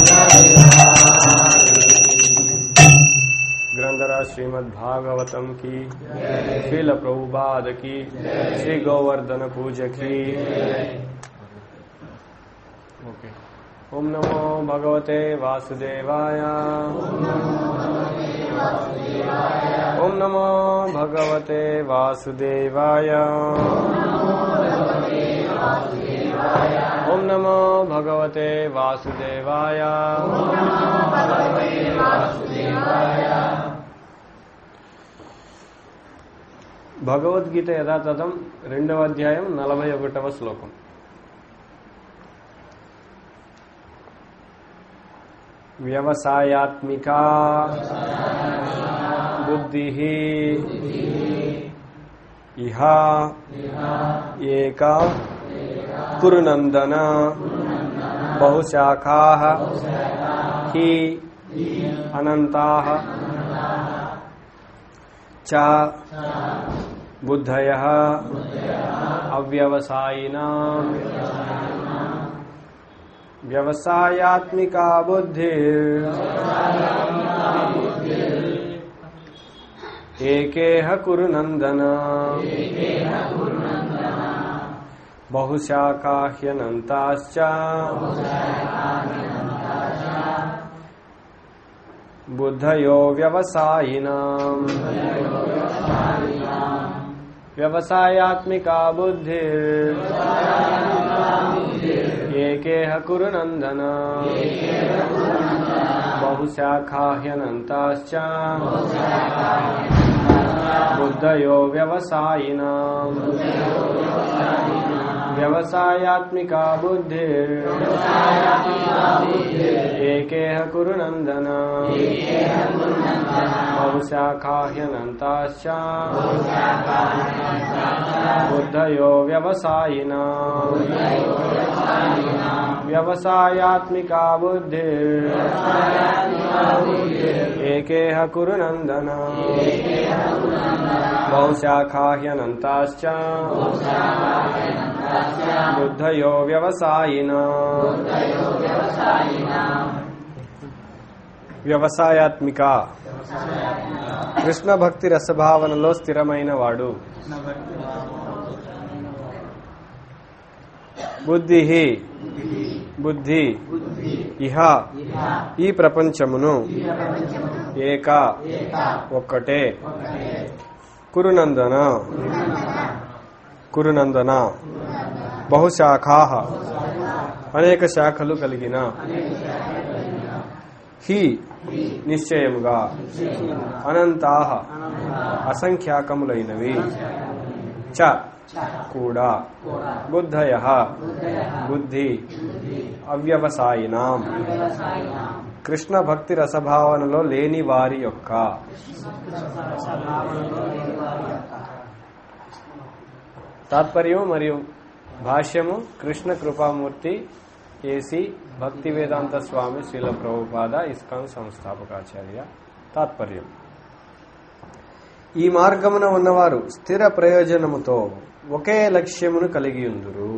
ग्रंथराज श्रीमद् भागवतम की श्रील प्रभुपाद की श्री गोवर्धन पूज की ओके ओम नमो भगवते वासुदेवाय ओम नमो भगवते वासुदेवाय ओम नमो भगवते वासुदेवाय భగవద్గీత యథాతథం రెండవ అధ్యాయం నలభై ఒకటవ శ్లోకం వ్యవసాయాత్మిక బుద్ధి ఇహ ఏక కురునందన బహుశాఖా హి అనంతా చ బుద్ధయ అవ్యవసాయినా వ్యవసాయాత్మికా బుద్ధి ఏకేహ కురు నందన బహుశాఖాహ్యనంతాశ్చ బుద్ధయో వ్యవసాయినా వ్యవసాయాత్మికా బుద్ధి ఏకేహ కురు నందన బహుశాఖాహ్యనంతాశ్చ బుద్ధయో వ్యవసాయినా వ్యవసాయాత్మికా బుద్ధి ఏకేహ కురు నందన బహుశాఖాహ్యనంతాశ్చ బుద్ధయో వ్యవసాయినా వ్యవసాయాత్మికా బుద్ధి ఏకేహ కురు నందన బహుశాఖాహ్యనంతాశ్చ బుద్ధయో వ్యవసాయినా వ్యవసాయాత్మిక కృష్ణ భక్తి రసభావనలో స్థిరమైన వాడు బుద్ధి బుద్ధి ఇహ ఈ ప్రపంచమును ఏక ఒక్కటే కురునందన కురునందన బహుశాఖా అనేక శాఖలు కలిగిన హి నిశ్చయముగా అనంతా అసంఖ్యాకములైనవి చ కూడా బుద్ధయ బుద్ధి అవ్యవసాయినాం కృష్ణ భక్తి రసభావనలో లేని వారి యొక్క తాత్పర్యం మరియు భాష్యము కృష్ణ కృపామూర్తి A C Bhaktivedanta Swami Srila Prabhupada ISKCON సంస్థాపకాచార్య తాత్పర్యం ఈ మార్గమున ఉన్నవారు స్థిర ప్రయోజనముతో ఒకే లక్ష్యమును కలిగి ఉందురు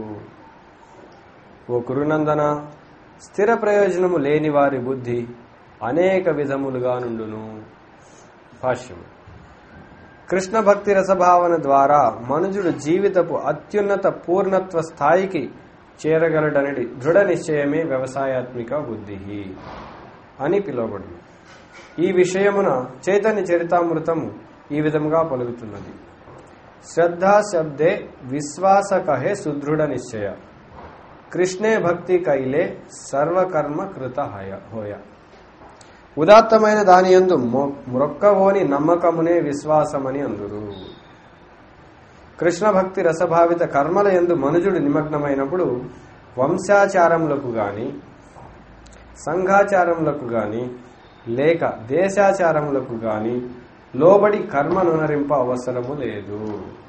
ఓ కురునందన స్థిర ప్రయోజనము లేని వారి బుద్ధి అనేక విధములుగా నుండును భాష్యము కృష్ణ భక్తి రసభావన ద్వారా మనుజుడు జీవితపు అత్యున్నత పూర్ణత్వ స్థాయికి చేరగలడనడి దృఢ నిశ్చయమే వ్యవసాయాత్మిక బుద్ధి అని పిలువబడింది ఈ విషయమున చైతన్య చరితామృతము ఈ విధముగా పలుకుతున్నది శ్రద్ధా శబ్దే విశ్వాస కహే సుదృఢ నిశ్చయ కృష్ణే భక్తి కైలే సర్వకర్మ కృత హయ హోయ ఉదాత్తమైన దాని ఎందు మ్రొక్కవోని నమ్మకమునే విశ్వాసమని అందురు కృష్ణ భక్తి రసభావిత కర్మల ఎందు మనుజుడు నిమగ్నమైనప్పుడు వంశాచారములకు గాని సంఘాచారములకు గాని లేక దేశాచారములకు గాని లోబడి కర్మనునరింప అవసరము లేదు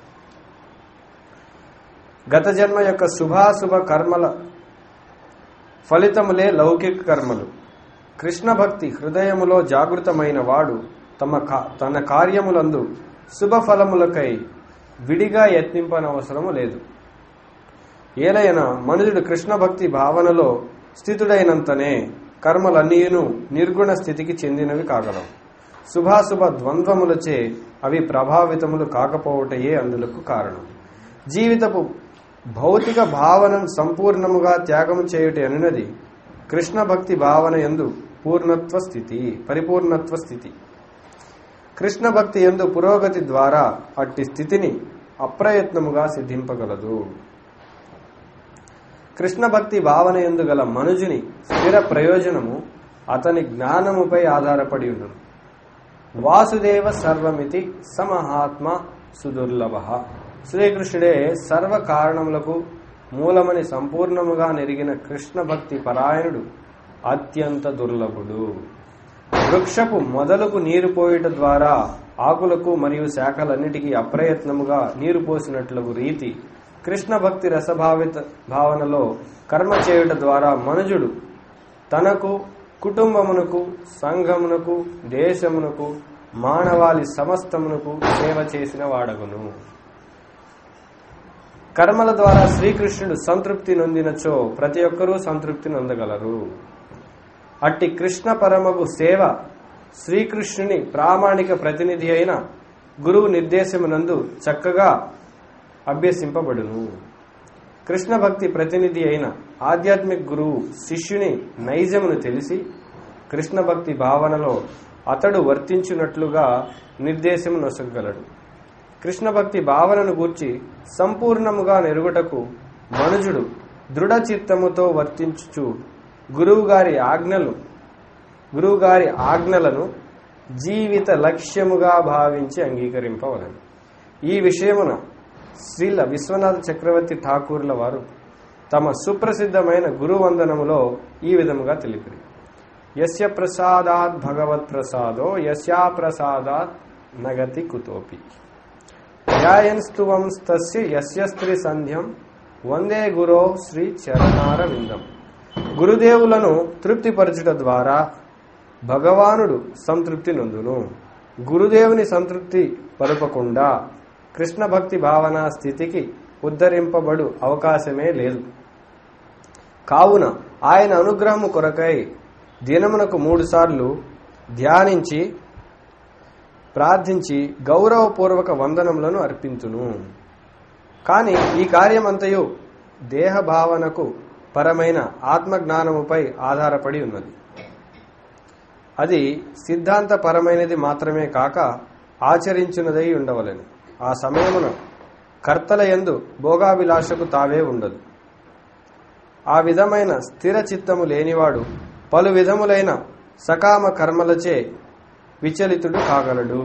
గత జన్మ యొక్క శుభాశుభ కర్మల ఫలితములే లౌకిక కర్మలు కృష్ణ భక్తి హృదయములో జాగృతమైన వాడు తమ తన కార్యములందు శుభ ఫలములకై విడిగా యత్నింపనవసరము లేదు ఏలైనా మనుషుడు కృష్ణ భక్తి భావనలో స్థితుడైనంతనే కర్మలన్నీయును నిర్గుణ స్థితికి చెందినవి కాగలవు శుభాశుభ ద్వంద్వములచే అవి ప్రభావితములు కాకపోవటయే అందులకు కారణం జీవితపు భౌతిక భావనను సంపూర్ణముగా త్యాగము చేయుట అనున్నది కృష్ణ భక్తి భావన ఎందు పూర్ణత్వ స్థితి పరిపూర్ణత్వ స్థితి కృష్ణ భక్తి ఎందు పురోగతి ద్వారా అట్టి స్థితిని అప్రయత్నముగా సిద్ధింపగలదు కృష్ణ భక్తి భావన ఎందు గల మనుజుని స్థిర ప్రయోజనము అతని జ్ఞానముపై ఆధారపడి ఉండును వాసుదేవ సర్వమితి సమహాత్మ సుదుర్లభ శ్రీకృష్ణుడే సర్వ కారణములకు మూలమని సంపూర్ణముగా నెరిగిన కృష్ణ భక్తి పరాయణుడు అత్యంత దుర్లభుడు వృక్షపు మొదలకు నీరు పోయుట ద్వారా ఆకులకు మరియు శాఖలన్నిటికీ అప్రయత్నముగా నీరు పోసినట్లు రీతి కృష్ణ భక్తి రసభావిత భావనలో కర్మ చేయుట ద్వారా మనుజుడు తనకు కుటుంబమునకు సంఘమునకు దేశమునకు మానవాళి సమస్తమునకు సేవ చేసిన వాడగును కర్మల ద్వారా శ్రీకృష్ణుడు సంతృప్తి నొందినచో ప్రతి ఒక్కరూ సంతృప్తి నొందగలరు అట్టి కృష్ణ పరమగు సేవ శ్రీకృష్ణుని ప్రామాణిక ప్రతినిధి అయిన గురువు నిర్దేశమునందు చక్కగా అభ్యసింపబడును కృష్ణ భక్తి ప్రతినిధి అయిన ఆధ్యాత్మిక గురువు శిష్యుని నైజమును తెలిసి కృష్ణ భక్తి భావనలో అతడు వర్తించున్నట్లుగా నిర్దేశము నొసగలడు కృష్ణ భక్తి భావనను గూర్చి సంపూర్ణముగా నెరుగుటకు మనుజుడు దృఢ చిత్తముతో వర్తించుచు గురువుగారి ఆజ్ఞలు గురువుగారి ఆజ్ఞలను జీవిత లక్ష్యముగా భావించి అంగీకరింపవలను ఈ విషయమున శ్రీల విశ్వనాథ చక్రవర్తి ఠాకూర్ల వారు తమ సుప్రసిద్ధమైన గురువందనములో ఈ విధముగా తెలిపిరి యస్య ప్రసాదాత్ భగవత్ ప్రసాదో యస్యా ప్రసాదాత్ నగతి కుతోపి ధ్యాయన్స్తువంస్తస్య యస్య స్త్రీ సంధ్యం వందే గురో శ్రీ చరణార విందం గురుదేవులను తృప్తిపరచుట ద్వారా భగవానుడు సంతృప్తి నొందును గురుదేవుని సంతృప్తి పలుపకుండా కృష్ణ భక్తి భావన స్థితికి ఉద్ధరింపబడు అవకాశమే లేదు కావున ఆయన అనుగ్రహము కొరకై దినమునకు మూడు సార్లు ధ్యానించి ప్రార్థించి గౌరవపూర్వక వందనములను అర్పించును కాని ఈ కార్యమంతయు దేహ భావనకు పరమైన ఆత్మజ్ఞానముపై ఆధారపడి ఉన్నది అది సిద్ధాంత పరమైనది మాత్రమే కాక ఆచరించున్నదై ఉండవలెను ఆ సమయమున కర్తల యందు భోగాభిలాషకు తావే ఉండదు ఆ విధమైన స్థిర చిత్తము లేనివాడు పలు విధములైన సకామ కర్మలచే విచలితుడు కాగలడు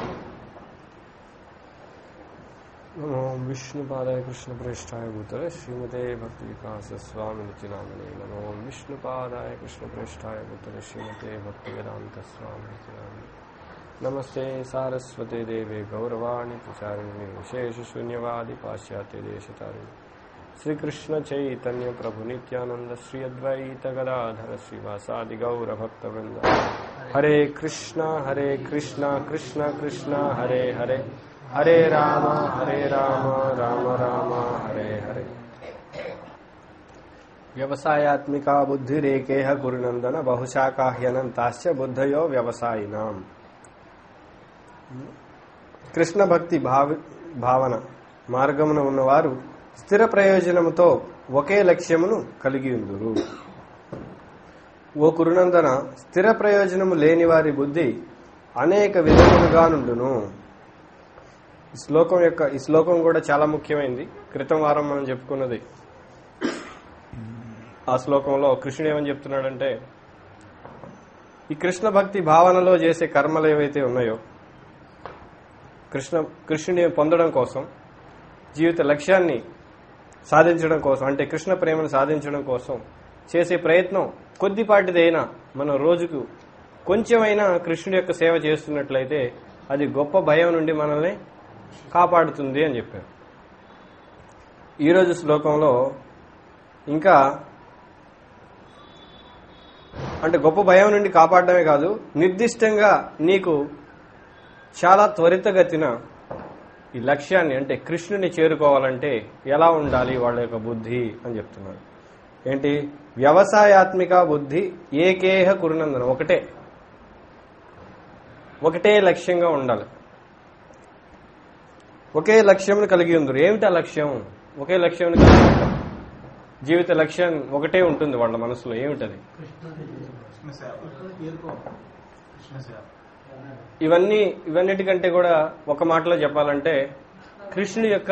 నమో విష్ణుపాదాయ కృష్ణ ప్రేష్టాయ భూతలే శ్రీమతే భక్తి వికాస స్వామి నిత్యనామనే నమో విష్ణుపాదాయ కృష్ణ ప్రేష్టాయ భూతలే శ్రీమతే భక్తి వేదాంత స్వామి నిత్యనామనే నమస్తే సారస్వతే దేవే గౌరవాణి ప్రచారిణి విశేష శూన్యవాది పాశ్చాత్య దేశతారిణి శ్రీకృష్ణ చైతన్య ప్రభు నిత్యానంద శ్రీ అద్వైత గదాధర శ్రీవాసాది గౌర భక్త వృంద హరే కృష్ణ హరే కృష్ణ కృష్ణ కృష్ణ హరే హరే హరే రామ హరే రామ రామ రామ హరే హరే వ్యవసాయాత్మిక బుద్ధిరేకేహ గురునందన బహుశాఖాహ్యనంతాశ్చ బుద్ధయో వ్యవసాయినాం కృష్ణ భక్తి భావి భావన మార్గమున ఉన్నవారు స్థిర ప్రయోజనముతో ఒకే లక్ష్యమును కలిగి ఉందురు ఓ కురునందన స్థిర ప్రయోజనము లేని వారి బుద్ధి అనేక విధములుగా నుండును ఈ శ్లోకం యొక్క ఈ శ్లోకం కూడా చాలా ముఖ్యమైనది క్రితం వారం మనం చెప్పుకున్నది ఆ శ్లోకంలో కృష్ణుడు ఏమని చెప్తున్నాడంటే ఈ కృష్ణ భక్తి భావనలో చేసే కర్మలు ఏవైతే ఉన్నాయో కృష్ణ కృష్ణుని పొందడం కోసం జీవిత లక్ష్యాన్ని సాధించడం కోసం అంటే కృష్ణ ప్రేమను సాధించడం కోసం చేసే ప్రయత్నం కొద్దిపాటిదైనా మనం రోజుకు కొంచెమైనా కృష్ణుడి యొక్క సేవ చేస్తున్నట్లయితే అది గొప్ప భయం నుండి మనల్ని కాపాడుతుంది అని చెప్పారు ఈరోజు శ్లోకంలో ఇంకా అంటే గొప్ప భయం నుండి కాపాడడమే కాదు నిర్దిష్టంగా నీకు చాలా త్వరితగతిన ఈ లక్ష్యాన్ని అంటే కృష్ణుని చేరుకోవాలంటే ఎలా ఉండాలి వాళ్ళ యొక్క బుద్ధి అని చెప్తున్నాడు ఏంటి వ్యవసాయాత్మిక బుద్ధి ఏకేహ కురునందన ఒకటే ఒకటే లక్ష్యంగా ఉండాలి ఒకే లక్ష్యం కలిగి ఉందరు ఏమిటి ఆ లక్ష్యం ఒకే లక్ష్యం కలిగి ఉంటారు జీవిత లక్ష్యం ఒకటే ఉంటుంది వాళ్ళ మనసులో ఏమిటది కృష్ణ సేవ కృష్ణ సేవ ఇవన్నీ ఇవన్నిటికంటే కూడా ఒక మాటలో చెప్పాలంటే కృష్ణుడి యొక్క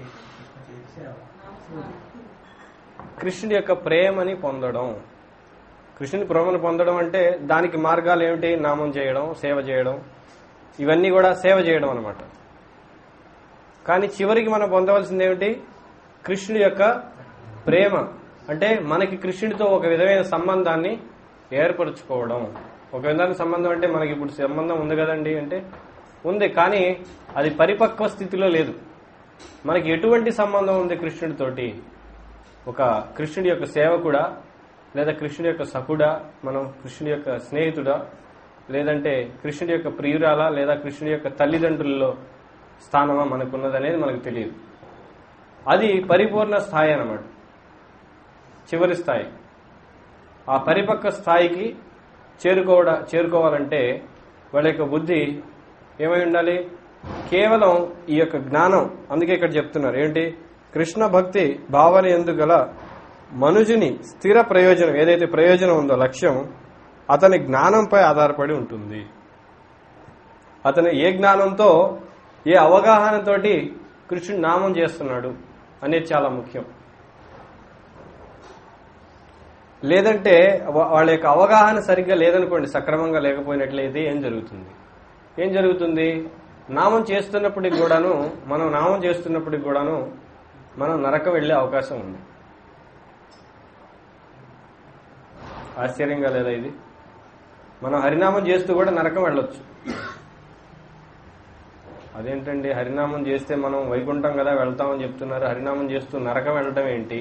కృష్ణుడి యొక్క ప్రేమని పొందడం కృష్ణుని ప్రేమను పొందడం అంటే దానికి మార్గాలు ఏమిటి నామం చేయడం సేవ చేయడం ఇవన్నీ కూడా సేవ చేయడం అనమాట కానీ చివరికి మనం పొందవలసింది ఏమిటి కృష్ణుడి యొక్క ప్రేమ అంటే మనకి కృష్ణుడితో ఒక విధమైన సంబంధాన్ని ఏర్పరచుకోవడం ఒక విధమైన సంబంధం అంటే మనకి ఇప్పుడు సంబంధం ఉంది కదండి అంటే ఉంది కానీ అది పరిపక్వ స్థితిలో లేదు మనకి ఎటువంటి సంబంధం ఉంది కృష్ణుడితోటి ఒక కృష్ణుడి యొక్క సేవకుడా లేదా కృష్ణుడి యొక్క సఖుడా మనం కృష్ణుడి యొక్క స్నేహితుడా లేదంటే కృష్ణుడి యొక్క ప్రియురాలా లేదా కృష్ణుడి యొక్క తల్లిదండ్రులలో స్థానమా మనకున్నదనేది మనకు తెలియదు అది పరిపూర్ణ స్థాయి అన్నమాట చివరి స్థాయి ఆ పరిపక్వ స్థాయికి చేరుకోవడ చేరుకోవాలంటే వాళ్ళ యొక్క బుద్ధి ఏమై ఉండాలి కేవలం ఈ యొక్క జ్ఞానం అందుకే ఇక్కడ చెప్తున్నారు ఏంటి కృష్ణ భక్తి భావన ఎందు గల మనుజుని స్థిర ప్రయోజనం ఏదైతే ప్రయోజనం ఉందో లక్ష్యం అతని జ్ఞానంపై ఆధారపడి ఉంటుంది అతను ఏ జ్ఞానంతో ఏ అవగాహనతోటి కృష్ణుడు నామం చేస్తున్నాడు అనేది చాలా ముఖ్యం లేదంటే వా- వాళ్ళ యొక్క అవగాహన సరిగ్గా లేదనుకోండి సక్రమంగా లేకపోయినట్లయితే ఏం జరుగుతుంది ఏం జరుగుతుంది నామం చేస్తున్నప్పటికి కూడాను మనం నామం చేస్తున్నప్పటికి కూడాను మనం నరకం వెళ్ళే అవకాశం ఉంది ఆశ్చర్యంగా లేదా ఇది మనం హరినామం చేస్తూ కూడా నరకం వెళ్ళొచ్చు అదేంటండి హరినామం చేస్తే మనం వైకుంఠం కదా వెళ్తామని చెప్తున్నారు హరినామం చేస్తూ నరకం వెళ్ళటం ఏంటి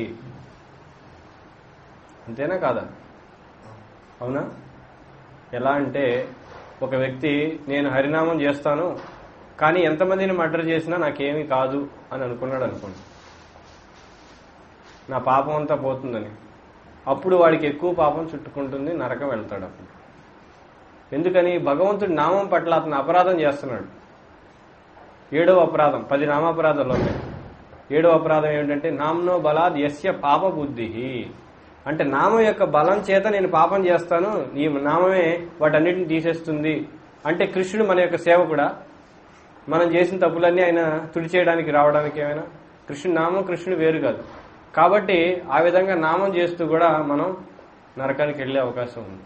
అంతేనా కాదా అవునా ఎలా అంటే ఒక వ్యక్తి నేను హరినామం చేస్తాను కానీ ఎంతమందిని మర్డర్ చేసినా నాకేమీ కాదు అని అనుకున్నాడు అనుకోండి నా పాపం అంతా పోతుందని అప్పుడు వాడికి ఎక్కువ పాపం చుట్టుకుంటుంది నరకం వెళ్తాడు అప్పుడు ఎందుకని భగవంతుడి నామం పట్ల అతను అపరాధం చేస్తున్నాడు ఏడవ అపరాధం పది నామాపరాధాలు ఉన్నాయి ఏడవ అపరాధం ఏమిటంటే నామ్నో బలాద్ యస్య పాప బుద్ధి అంటే నామం యొక్క బలం చేత నేను పాపం చేస్తాను ఈ నామమే వాటన్నిటిని తీసేస్తుంది అంటే కృష్ణుడు మన యొక్క సేవకుడా మనం చేసిన తప్పులన్నీ ఆయన తుడిచేయడానికి రావడానికి ఏమైనా కృష్ణుడు నామం కృష్ణుడు వేరు కాదు కాబట్టి ఆ విధంగా నామం చేస్తూ కూడా మనం నరకానికి వెళ్ళే అవకాశం ఉంది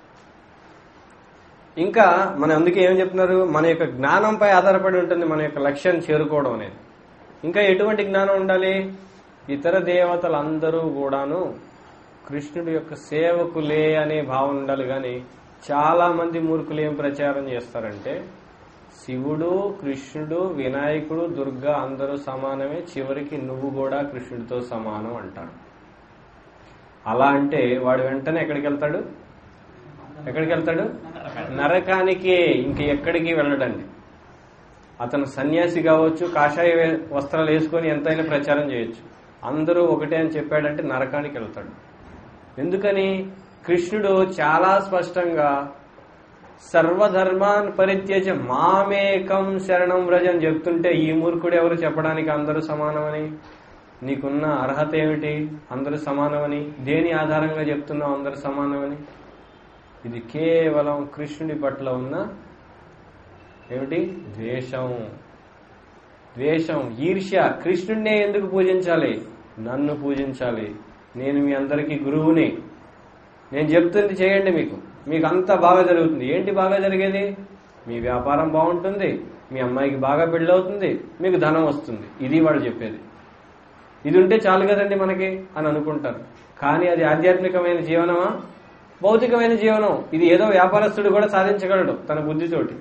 ఇంకా మన అందుకే ఏం చెప్తున్నారు మన యొక్క జ్ఞానంపై ఆధారపడి ఉంటుంది మన యొక్క లక్ష్యాన్ని చేరుకోవడం అనేది ఇంకా ఎటువంటి జ్ఞానం ఉండాలి ఇతర దేవతలందరూ కూడాను కృష్ణుడి యొక్క సేవకులే అనే భావన ఉండాలి కానీ చాలా మంది మూర్ఖులు ఏం ప్రచారం చేస్తారంటే శివుడు కృష్ణుడు వినాయకుడు దుర్గా అందరూ సమానమే చివరికి నువ్వు కూడా కృష్ణుడితో సమానం అంటాడు అలా అంటే వాడు వెంటనే ఎక్కడికి వెళ్తాడు ఎక్కడికి వెళ్తాడు నరకానికే ఇంక ఎక్కడికి వెళ్ళడండి అతను సన్యాసి కావచ్చు కాషాయ వే- వస్త్రాలు వేసుకొని ఎంతైనా ప్రచారం చేయొచ్చు అందరూ ఒకటే అని చెప్పాడంటే నరకానికి వెళ్తాడు ఎందుకని కృష్ణుడు చాలా స్పష్టంగా సర్వధర్మాన్ పరిత్యజ మామేకం శరణం వ్రజ అని చెప్తుంటే ఈ మూర్ఖుడు ఎవరు చెప్పడానికి అందరూ సమానమని నీకున్న అర్హత ఏమిటి అందరూ సమానమని దేని ఆధారంగా చెప్తున్నావు అందరూ సమానమని ఇది కేవలం కృష్ణుడి పట్ల ఉన్న ఏమిటి ద్వేషం ద్వేషం ఈర్ష్య కృష్ణుడినే ఎందుకు పూజించాలి నన్ను పూజించాలి నేను మీ అందరికీ గురువుని నేను చెప్తుంది చేయండి మీకు మీకు అంతా బాగా జరుగుతుంది ఏంటి బాగా జరిగేది మీ వ్యాపారం బాగుంటుంది మీ అమ్మాయికి బాగా పెళ్ళవుతుంది మీకు ధనం వస్తుంది ఇది వాడు చెప్పేది ఇది ఉంటే చాలు కదండి మనకి అని అనుకుంటారు కానీ అది ఆధ్యాత్మికమైన జీవనమా భౌతికమైన జీవనం ఇది ఏదో వ్యాపారస్తుడు కూడా సాధించగలడు తన బుద్ధితోటి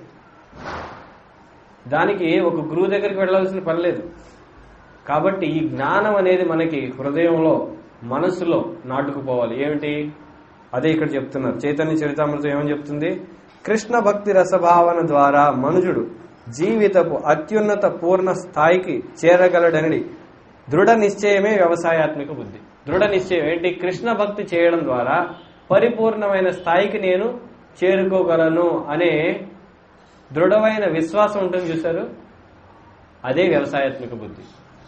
దానికి ఒక గురువు దగ్గరికి వెళ్ళాల్సిన పని లేదు కాబట్టి ఈ జ్ఞానం అనేది మనకి హృదయంలో మనసులో నాటుకుపోవాలి ఏమిటి అదే ఇక్కడ చెప్తున్నారు చైతన్య చరితామృతం ఏమని చెప్తుంది కృష్ణ భక్తి రసభావన ద్వారా మనుజుడు జీవితపు అత్యున్నత పూర్ణ స్థాయికి చేరగలడని దృఢ నిశ్చయమే వ్యవసాయాత్మిక బుద్ధి దృఢ నిశ్చయం ఏంటి కృష్ణ భక్తి చేయడం ద్వారా పరిపూర్ణమైన స్థాయికి నేను చేరుకోగలను అనే దృఢమైన విశ్వాసం ఉంటుంది చూశారు అదే వ్యవసాయాత్మక బుద్ధి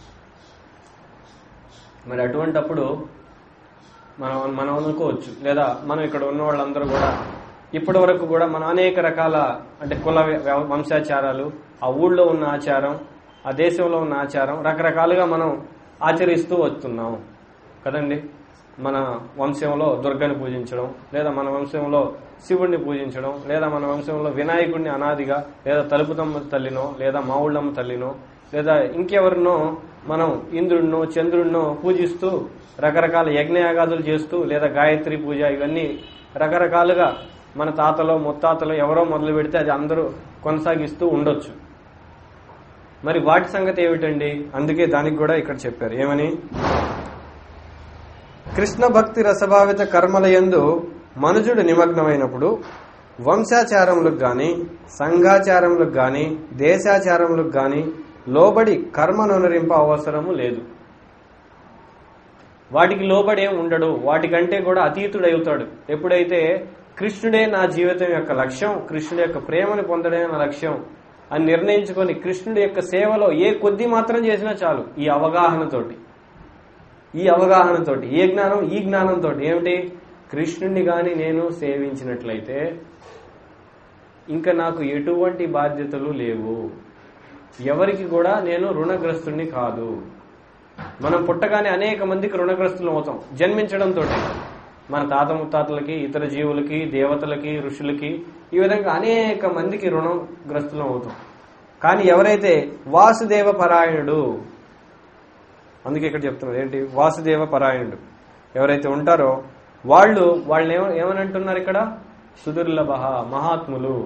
మరి అటువంటప్పుడు మనం మనం అనుకోవచ్చు లేదా మనం ఇక్కడ ఉన్న వాళ్ళందరూ కూడా ఇప్పటి వరకు కూడా మనం అనేక రకాల అంటే కుల వ్య- వంశాచారాలు ఆ ఊళ్ళో ఉన్న ఆచారం ఆ దేశంలో ఉన్న ఆచారం రకరకాలుగా మనం ఆచరిస్తూ వస్తున్నాం కదండి మన వంశంలో దుర్గని పూజించడం లేదా మన వంశంలో శివుణ్ణి పూజించడం లేదా మన వంశంలో వినాయకుడిని అనాదిగా లేదా తలుపుతమ్మ తల్లినో లేదా మావుళ్ళమ్మ తల్లినో లేదా ఇంకెవరినో మనం ఇంద్రుడినో చంద్రుడినో పూజిస్తూ రకరకాల యజ్ఞయాగాదులు చేస్తూ లేదా గాయత్రి పూజ ఇవన్నీ రకరకాలుగా మన తాతలో ముత్తాతలో ఎవరో మొదలు పెడితే అది అందరూ కొనసాగిస్తూ ఉండొచ్చు మరి వాటి సంగతి ఏమిటండి అందుకే దానికి కూడా ఇక్కడ చెప్పారు ఏమని కృష్ణ భక్తి రసభావిత కర్మల యందు మనుజుడు నిమగ్నమైనప్పుడు వంశాచారములకు గాని సంఘాచారములకు గాని దేశాచారములకు గాని లోబడి కర్మనునరింప అవసరము లేదు వాటికి లోబడి ఏం ఉండడు వాటికంటే కూడా అతీతుడై అవుతాడు ఎప్పుడైతే కృష్ణుడే నా జీవితం యొక్క లక్ష్యం కృష్ణుడి యొక్క ప్రేమను పొందడమే నా లక్ష్యం అని నిర్ణయించుకొని కృష్ణుడి యొక్క సేవలో ఏ కొద్ది మాత్రం చేసినా చాలు ఈ అవగాహనతోటి ఈ అవగాహనతోటి ఏ జ్ఞానం ఈ జ్ఞానంతో ఏమిటి కృష్ణుణ్ణి గాని నేను సేవించినట్లయితే ఇంకా నాకు ఎటువంటి బాధ్యతలు లేవు ఎవరికి కూడా నేను రుణగ్రస్తుణ్ణి కాదు మనం పుట్టగానే అనేక మందికి రుణగ్రస్తులు అవుతాం జన్మించడంతో మన తాత ముత్తాతలకి ఇతర జీవులకి దేవతలకి ఋషులకి ఈ విధంగా అనేక మందికి రుణగ్రస్తులం అవుతాం కానీ ఎవరైతే వాసుదేవ పరాయణుడు అందుకే ఇక్కడ చెప్తున్నారు ఏంటి వాసుదేవ పరాయణుడు ఎవరైతే ఉంటారో వాళ్ళు వాళ్ళని ఏమ ఏమని అంటున్నారు ఇక్కడ సుదుర్లభ మహాత్ములు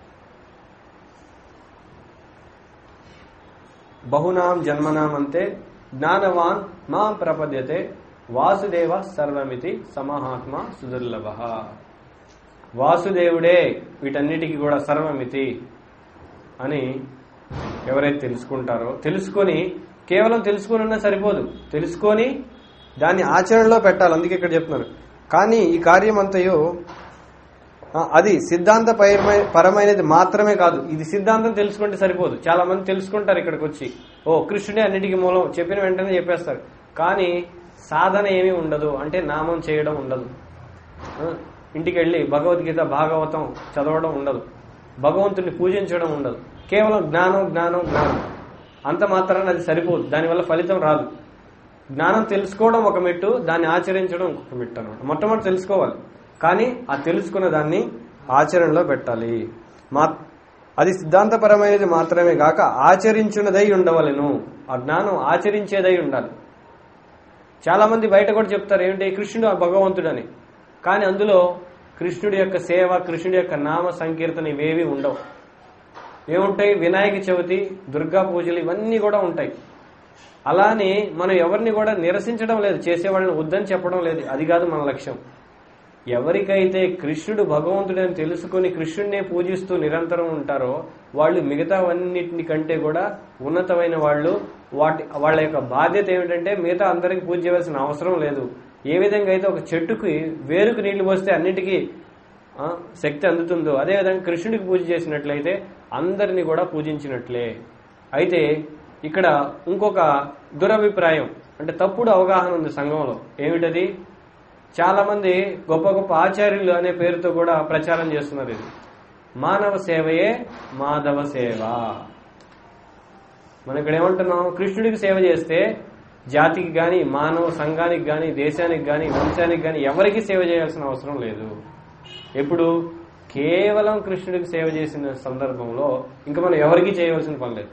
బహునాం జన్మనాం అంతే జ్ఞానవాన్ మాం ప్రపద్యతే వాసుదేవ సర్వమితి సమహాత్మ సుదుర్లభ వాసుదేవుడే వీటన్నిటికీ కూడా సర్వమితి అని ఎవరైతే తెలుసుకుంటారో తెలుసుకొని కేవలం తెలుసుకొని ఉన్నా సరిపోదు తెలుసుకొని దాన్ని ఆచరణలో పెట్టాలి అందుకే ఇక్కడ చెప్తున్నారు కానీ ఈ కార్యం అంతయు ఆ, అది సిద్ధాంత పరమై- పరమైనది మాత్రమే కాదు ఇది సిద్ధాంతం తెలుసుకుంటే సరిపోదు చాలా మంది తెలుసుకుంటారు ఇక్కడికి వచ్చి ఓ కృష్ణుడే అన్నిటికీ మూలం చెప్పిన వెంటనే చెప్పేస్తారు కానీ సాధన ఏమీ ఉండదు అంటే నామం చేయడం ఉండదు ఆ, ఇంటికి వెళ్ళి భగవద్గీత భాగవతం చదవడం ఉండదు భగవంతుని పూజించడం ఉండదు కేవలం జ్ఞానం జ్ఞానం జ్ఞానం అంత మాత్రాన అది సరిపోదు దానివల్ల ఫలితం రాదు జ్ఞానం తెలుసుకోవడం ఒక మెట్టు దాన్ని ఆచరించడం ఇంకొక మెట్టు అనమాట మొట్టమొదటి తెలుసుకోవాలి కానీ ఆ తెలుసుకున్న దాన్ని ఆచరణలో పెట్టాలి మా అది సిద్ధాంతపరమైనది మాత్రమే గాక ఆచరించున్నదై ఉండవలెను ఆ జ్ఞానం ఆచరించేదై ఉండాలి చాలా మంది బయట కూడా చెప్తారు ఏంటి కృష్ణుడు ఆ భగవంతుడని కానీ అందులో కృష్ణుడి యొక్క సేవ కృష్ణుడి యొక్క నామ సంకీర్తన ఇవేవి ఉండవు ఏముంటాయి వినాయక చవితి దుర్గా పూజలు ఇవన్నీ కూడా ఉంటాయి అలానే మనం ఎవరిని కూడా నిరసించడం లేదు చేసేవాళ్ళని వద్దని చెప్పడం లేదు అది కాదు మన లక్ష్యం ఎవరికైతే కృష్ణుడు భగవంతుడని తెలుసుకొని కృష్ణుడినే పూజిస్తూ నిరంతరం ఉంటారో వాళ్ళు మిగతావన్నిటిని కంటే కూడా ఉన్నతమైన వాళ్ళు వాటి వాళ్ళ యొక్క బాధ్యత ఏమిటంటే మిగతా అందరికి పూజ చేయవలసిన అవసరం లేదు ఏ విధంగా అయితే ఒక చెట్టుకి వేరుకు నీళ్లు పోస్తే అన్నిటికీ ఆ, శక్తి అందుతుందో అదేవిధంగా కృష్ణుడికి పూజ చేసినట్లయితే అందరినీ కూడా పూజించినట్లే అయితే ఇక్కడ ఇంకొక దురభిప్రాయం అంటే తప్పుడు అవగాహన ఉంది సంఘంలో ఏమిటది చాలా మంది గొప్ప గొప్ప ఆచార్యులు అనే పేరుతో కూడా ప్రచారం చేస్తున్నారు ఇది మానవ సేవయే మాధవ సేవ మనం ఇక్కడ ఏమంటున్నాం కృష్ణుడికి సేవ చేస్తే జాతికి గాని మానవ సంఘానికి గాని దేశానికి గాని వంశానికి గాని ఎవరికి సేవ చేయాల్సిన అవసరం లేదు ఎప్పుడు కేవలం కృష్ణుడికి సేవ చేసిన సందర్భంలో ఇంకా మనం ఎవరికి చేయవలసిన పని లేదు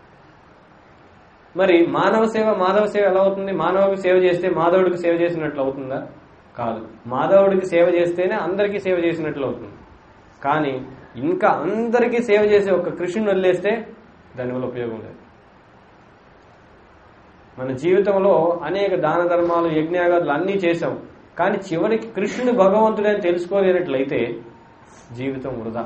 మరి మానవ సేవ మాధవ సేవ ఎలా అవుతుంది మానవుడికి సేవ చేస్తే మాధవుడికి సేవ చేసినట్లు అవుతుందా కాదు మాధవుడికి సేవ చేస్తేనే అందరికీ సేవ చేసినట్లు అవుతుంది కానీ ఇంకా అందరికీ సేవ చేసే ఒక కృష్ణుని వదిలేస్తే దానివల్ల ఉపయోగం లేదు మన జీవితంలో అనేక దాన ధర్మాలు యజ్ఞాగాదులు అన్నీ చేశాం కానీ చివరికి కృష్ణుని భగవంతుడని తెలుసుకోలేనట్లయితే జీవితం వృధా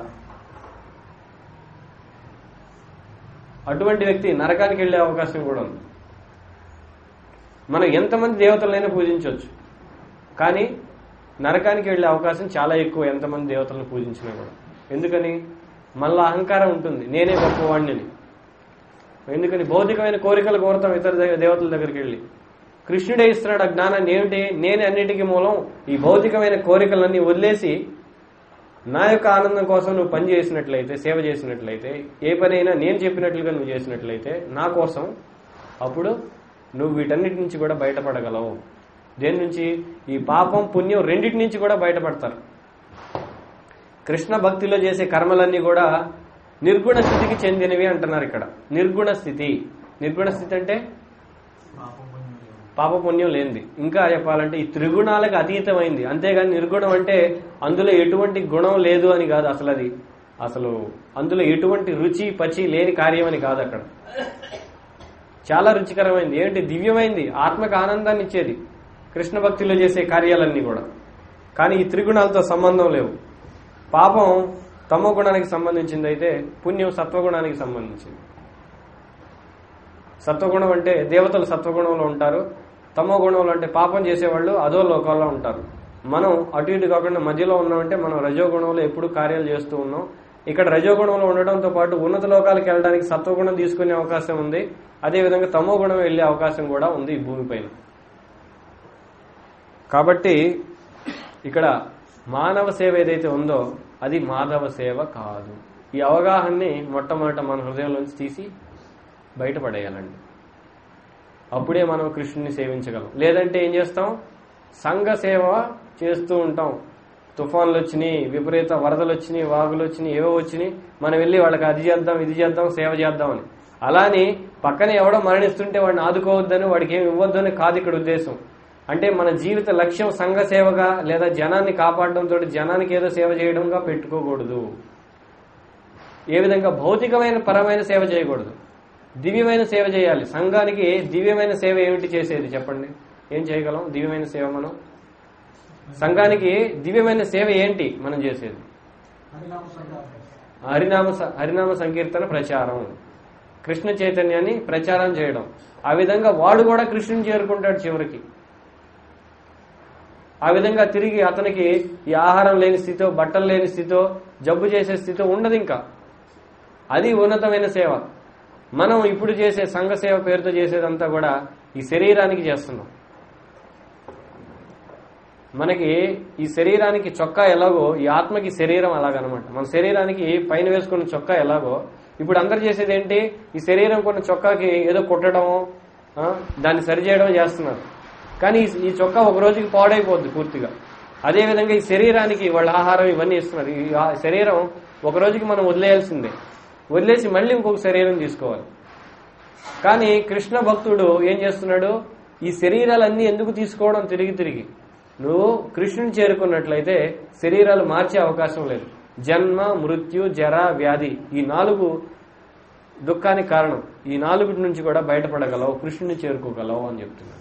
అటువంటి వ్యక్తి నరకానికి వెళ్లే అవకాశం కూడా ఉంది మనం ఎంతమంది దేవతలైనా పూజించవచ్చు కానీ నరకానికి వెళ్ళే అవకాశం చాలా ఎక్కువ ఎంతమంది దేవతలను పూజించినా కూడా ఎందుకని మళ్ళా అహంకారం ఉంటుంది నేనే గొప్పవాణ్ణి అని. ఎందుకని భౌతికమైన కోరికలు కోరతాం ఇతర దే- దేవతల దగ్గరికి వెళ్ళి కృష్ణుడే ఇస్తున్నాడు ఆ జ్ఞానాన్ని ఏమిటి నేనే అన్నిటికీ మూలం ఈ భౌతికమైన కోరికలన్నీ వదిలేసి నా యొక్క ఆనందం కోసం నువ్వు పని చేసినట్లయితే సేవ చేసినట్లయితే ఏ పనైనా నేను చెప్పినట్లుగా నువ్వు చేసినట్లయితే నా కోసం అప్పుడు నువ్వు వీటన్నిటి నుంచి కూడా బయటపడగలవు దేని నుంచి ఈ పాపం పుణ్యం రెండిటి నుంచి కూడా బయటపడతారు కృష్ణ భక్తిలో చేసే కర్మలన్నీ కూడా నిర్గుణ స్థితికి చెందినవి అంటున్నారు ఇక్కడ నిర్గుణ స్థితి నిర్గుణ స్థితి అంటే పాపం పుణ్యం లేదు. పాప పుణ్యం లేనిది ఇంకా చెప్పాలంటే ఈ త్రిగుణాలకు అతీతమైంది అంతేగాని నిర్గుణం అంటే అందులో ఎటువంటి గుణం లేదు అని కాదు అసలు అది అసలు అందులో ఎటువంటి రుచి పచి లేని కార్యం అని కాదు అక్కడ చాలా రుచికరమైంది ఏంటి దివ్యమైంది ఆత్మకు ఆనందాన్ని ఇచ్చేది కృష్ణ భక్తిలో చేసే కార్యాలన్నీ కూడా కానీ ఈ త్రిగుణాలతో సంబంధం లేవు పాపం తమో గుణానికి సంబంధించింది అయితే పుణ్యం సత్వగుణానికి సంబంధించింది సత్వగుణం అంటే దేవతలు సత్వగుణంలో ఉంటారు తమో గుణంలో అంటే పాపం చేసేవాళ్ళు అదో లోకాల్లో ఉంటారు మనం అటు ఇటు కాకుండా మధ్యలో ఉన్నామంటే మనం రజోగుణంలో ఎప్పుడు కార్యాలు చేస్తూ ఉన్నాం ఇక్కడ రజోగుణంలో ఉండడంతో పాటు ఉన్నత లోకాలకు వెళ్ళడానికి సత్వగుణం తీసుకునే అవకాశం ఉంది అదేవిధంగా తమో గుణం వెళ్లే అవకాశం కూడా ఉంది ఈ భూమిపైన కాబట్టి ఇక్కడ మానవ సేవ ఏదైతే ఉందో అది మాధవ సేవ కాదు ఈ అవగాహనని మొట్టమొదట మన హృదయంలోంచి తీసి బయటపడేయాలండి అప్పుడే మనం కృష్ణుని సేవించగలం లేదంటే ఏం చేస్తాం సంఘ సేవ చేస్తూ ఉంటాం తుఫాన్లు వచ్చినాయి విపరీత వరదలు వచ్చినాయి వాగులు వచ్చినాయి ఏవో వచ్చినాయి మనం వెళ్ళి వాళ్ళకి అది చేద్దాం ఇది చేద్దాం సేవ చేద్దామని అలాని పక్కన ఎవడో మరణిస్తుంటే వాడిని ఆదుకోవద్దని వాడికి ఏమి ఇవ్వద్దని కాదు ఇక్కడ ఉద్దేశం అంటే మన జీవిత లక్ష్యం సంఘ సేవగా లేదా జనాన్ని కాపాడడంతో జనానికి ఏదో సేవ చేయడంగా పెట్టుకోకూడదు ఏ విధంగా భౌతికమైన పరమైన సేవ చేయకూడదు దివ్యమైన సేవ చేయాలి సంఘానికి దివ్యమైన సేవ ఏమిటి చేసేది చెప్పండి ఏం చేయగలం దివ్యమైన సేవ మనం సంఘానికి దివ్యమైన సేవ ఏంటి మనం చేసేది హరినామ సంకీర్తన. హరినామ స- హరినామ సంకీర్తన ప్రచారం కృష్ణ చైతన్యాన్ని ప్రచారం చేయడం ఆ విధంగా వాడు కూడా కృష్ణుని చేరుకుంటాడు చివరికి ఆ విధంగా తిరిగి అతనికి ఈ ఆహారం లేని స్థితితో బట్టలు లేని స్థితితో జబ్బు చేసే స్థితితో ఉండదు ఇంకా అది ఉన్నతమైన సేవ మనం ఇప్పుడు చేసే సంఘ సేవ పేరుతో చేసేదంతా కూడా ఈ శరీరానికి చేస్తున్నాం మనకి ఈ శరీరానికి చొక్కా ఎలాగో ఈ ఆత్మకి శరీరం అలాగనమాట మన శరీరానికి పైన వేసుకున్న చొక్కా ఎలాగో ఇప్పుడు అందరు చేసేది ఏంటి ఈ శరీరం కొన్న చొక్కాకి ఏదో కుట్టడం ఆ, దాన్ని సరిచేయడం చేస్తున్నారు కానీ ఈ- ఈ చొక్కా ఒక రోజుకి పాడైపోద్ది పూర్తిగా అదే విధంగా ఈ శరీరానికి వాళ్ళ ఆహారం ఇవన్నీ ఇస్తున్నారు ఈ ఆ శరీరం ఒక రోజుకి మనం వదిలేయాల్సిందే వదిలేసి మళ్ళీ ఇంకొక శరీరం తీసుకోవాలి కానీ కృష్ణ భక్తుడు ఏం చేస్తున్నాడు ఈ శరీరాలన్నీ ఎందుకు తీసుకోవడం తిరిగి తిరిగి నువ్వు కృష్ణుని చేరుకున్నట్లయితే శరీరాలు మార్చే అవకాశం లేదు జన్మ మృత్యు జర వ్యాధి ఈ నాలుగు దుఃఖానికి కారణం ఈ నాలుగు నుంచి కూడా బయటపడగలవు కృష్ణుని చేరుకోగలవు అని చెప్తున్నాడు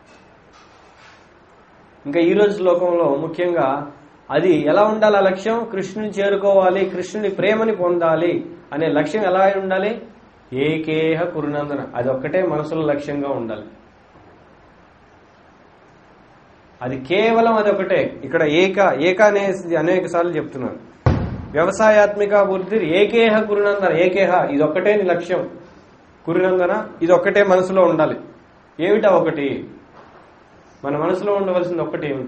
ఇంకా ఈ రోజు శ్లోకంలో ముఖ్యంగా అది ఎలా ఉండాలి ఆ లక్ష్యం కృష్ణుని చేరుకోవాలి కృష్ణుని ప్రేమని పొందాలి అనే లక్ష్యం ఎలా అయి ఉండాలి ఏకేహ కురునందన అది ఒక్కటే మనసులో లక్ష్యంగా ఉండాలి అది కేవలం అది ఒకటే ఇక్కడ ఏక ఏక అనేది అనేక సార్లు చెప్తున్నారు వ్యవసాయాత్మిక బుద్ధి ఏకేహ కురునందన ఏకేహ ఇది ఒక్కటే నీ లక్ష్యం కురునందన ఇది ఒక్కటే మనసులో ఉండాలి ఏమిటా ఒకటి మన మనసులో ఉండవలసింది ఒక్కటి ఏమిటి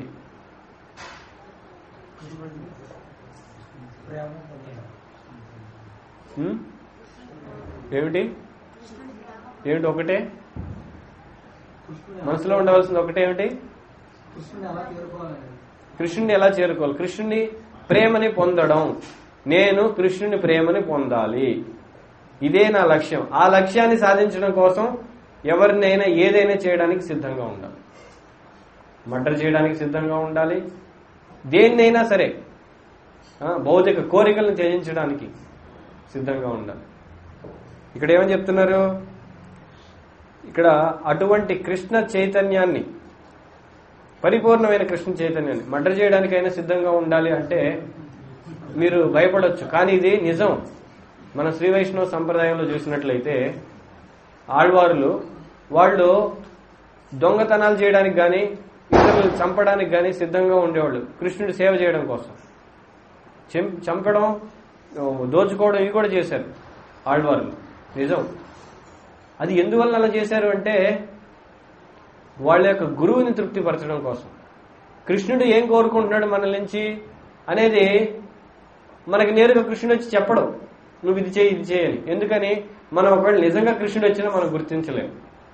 ప్రేమ పుణ్యం. హ్మ్? ఏమిటి ఏమిటి ఒకటే కృష్ణుని మనసులో ఉండవలసింది ఒకటే ఏమిటి కృష్ణుని ఎలా చేరుకోవాలండి కృష్ణుని ఎలా చేరుకోవాలి కృష్ణుని ప్రేమని పొందడం నేను కృష్ణుని ప్రేమని పొందాలి ఇదే నా లక్ష్యం ఆ లక్ష్యాన్ని సాధించడం కోసం ఎవరినైనా ఏదైనా చేయడానికి సిద్ధంగా ఉండాలి మర్డర్ చేయడానికి సిద్ధంగా ఉండాలి దేన్నైనా సరే ఆ, భౌతిక కోరికలను త్యజించడానికి సిద్ధంగా ఉండాలి ఇక్కడ ఏమని చెప్తున్నారు ఇక్కడ అటువంటి కృష్ణ చైతన్యాన్ని పరిపూర్ణమైన కృష్ణ చైతన్యాన్ని మర్డర్ చేయడానికైనా సిద్ధంగా ఉండాలి అంటే మీరు భయపడొచ్చు కానీ ఇది నిజం మన శ్రీ వైష్ణవ సంప్రదాయంలో చూసినట్లయితే ఆళ్వారులు వాళ్ళు దొంగతనాలు చేయడానికి కానీ ఇతరులు చంపడానికి కానీ సిద్ధంగా ఉండేవాళ్ళు కృష్ణుడి సేవ చేయడం కోసం చెం- చంపడం ఓ, దోచుకోవడం ఇవి కూడా చేశారు ఆళ్వార్లు నిజం అది ఎందువల్ల అలా చేశారు అంటే వాళ్ళ యొక్క గురువుని తృప్తిపరచడం కోసం కృష్ణుడు ఏం కోరుకుంటున్నాడు మన నుంచి అనేది మనకి నేరుగా కృష్ణుడు వచ్చి చెప్పడం నువ్వు ఇది చేయి ఇది చేయని ఎందుకని మనం ఒకవేళ నిజంగా కృష్ణుడు వచ్చినా మనం గుర్తించలేము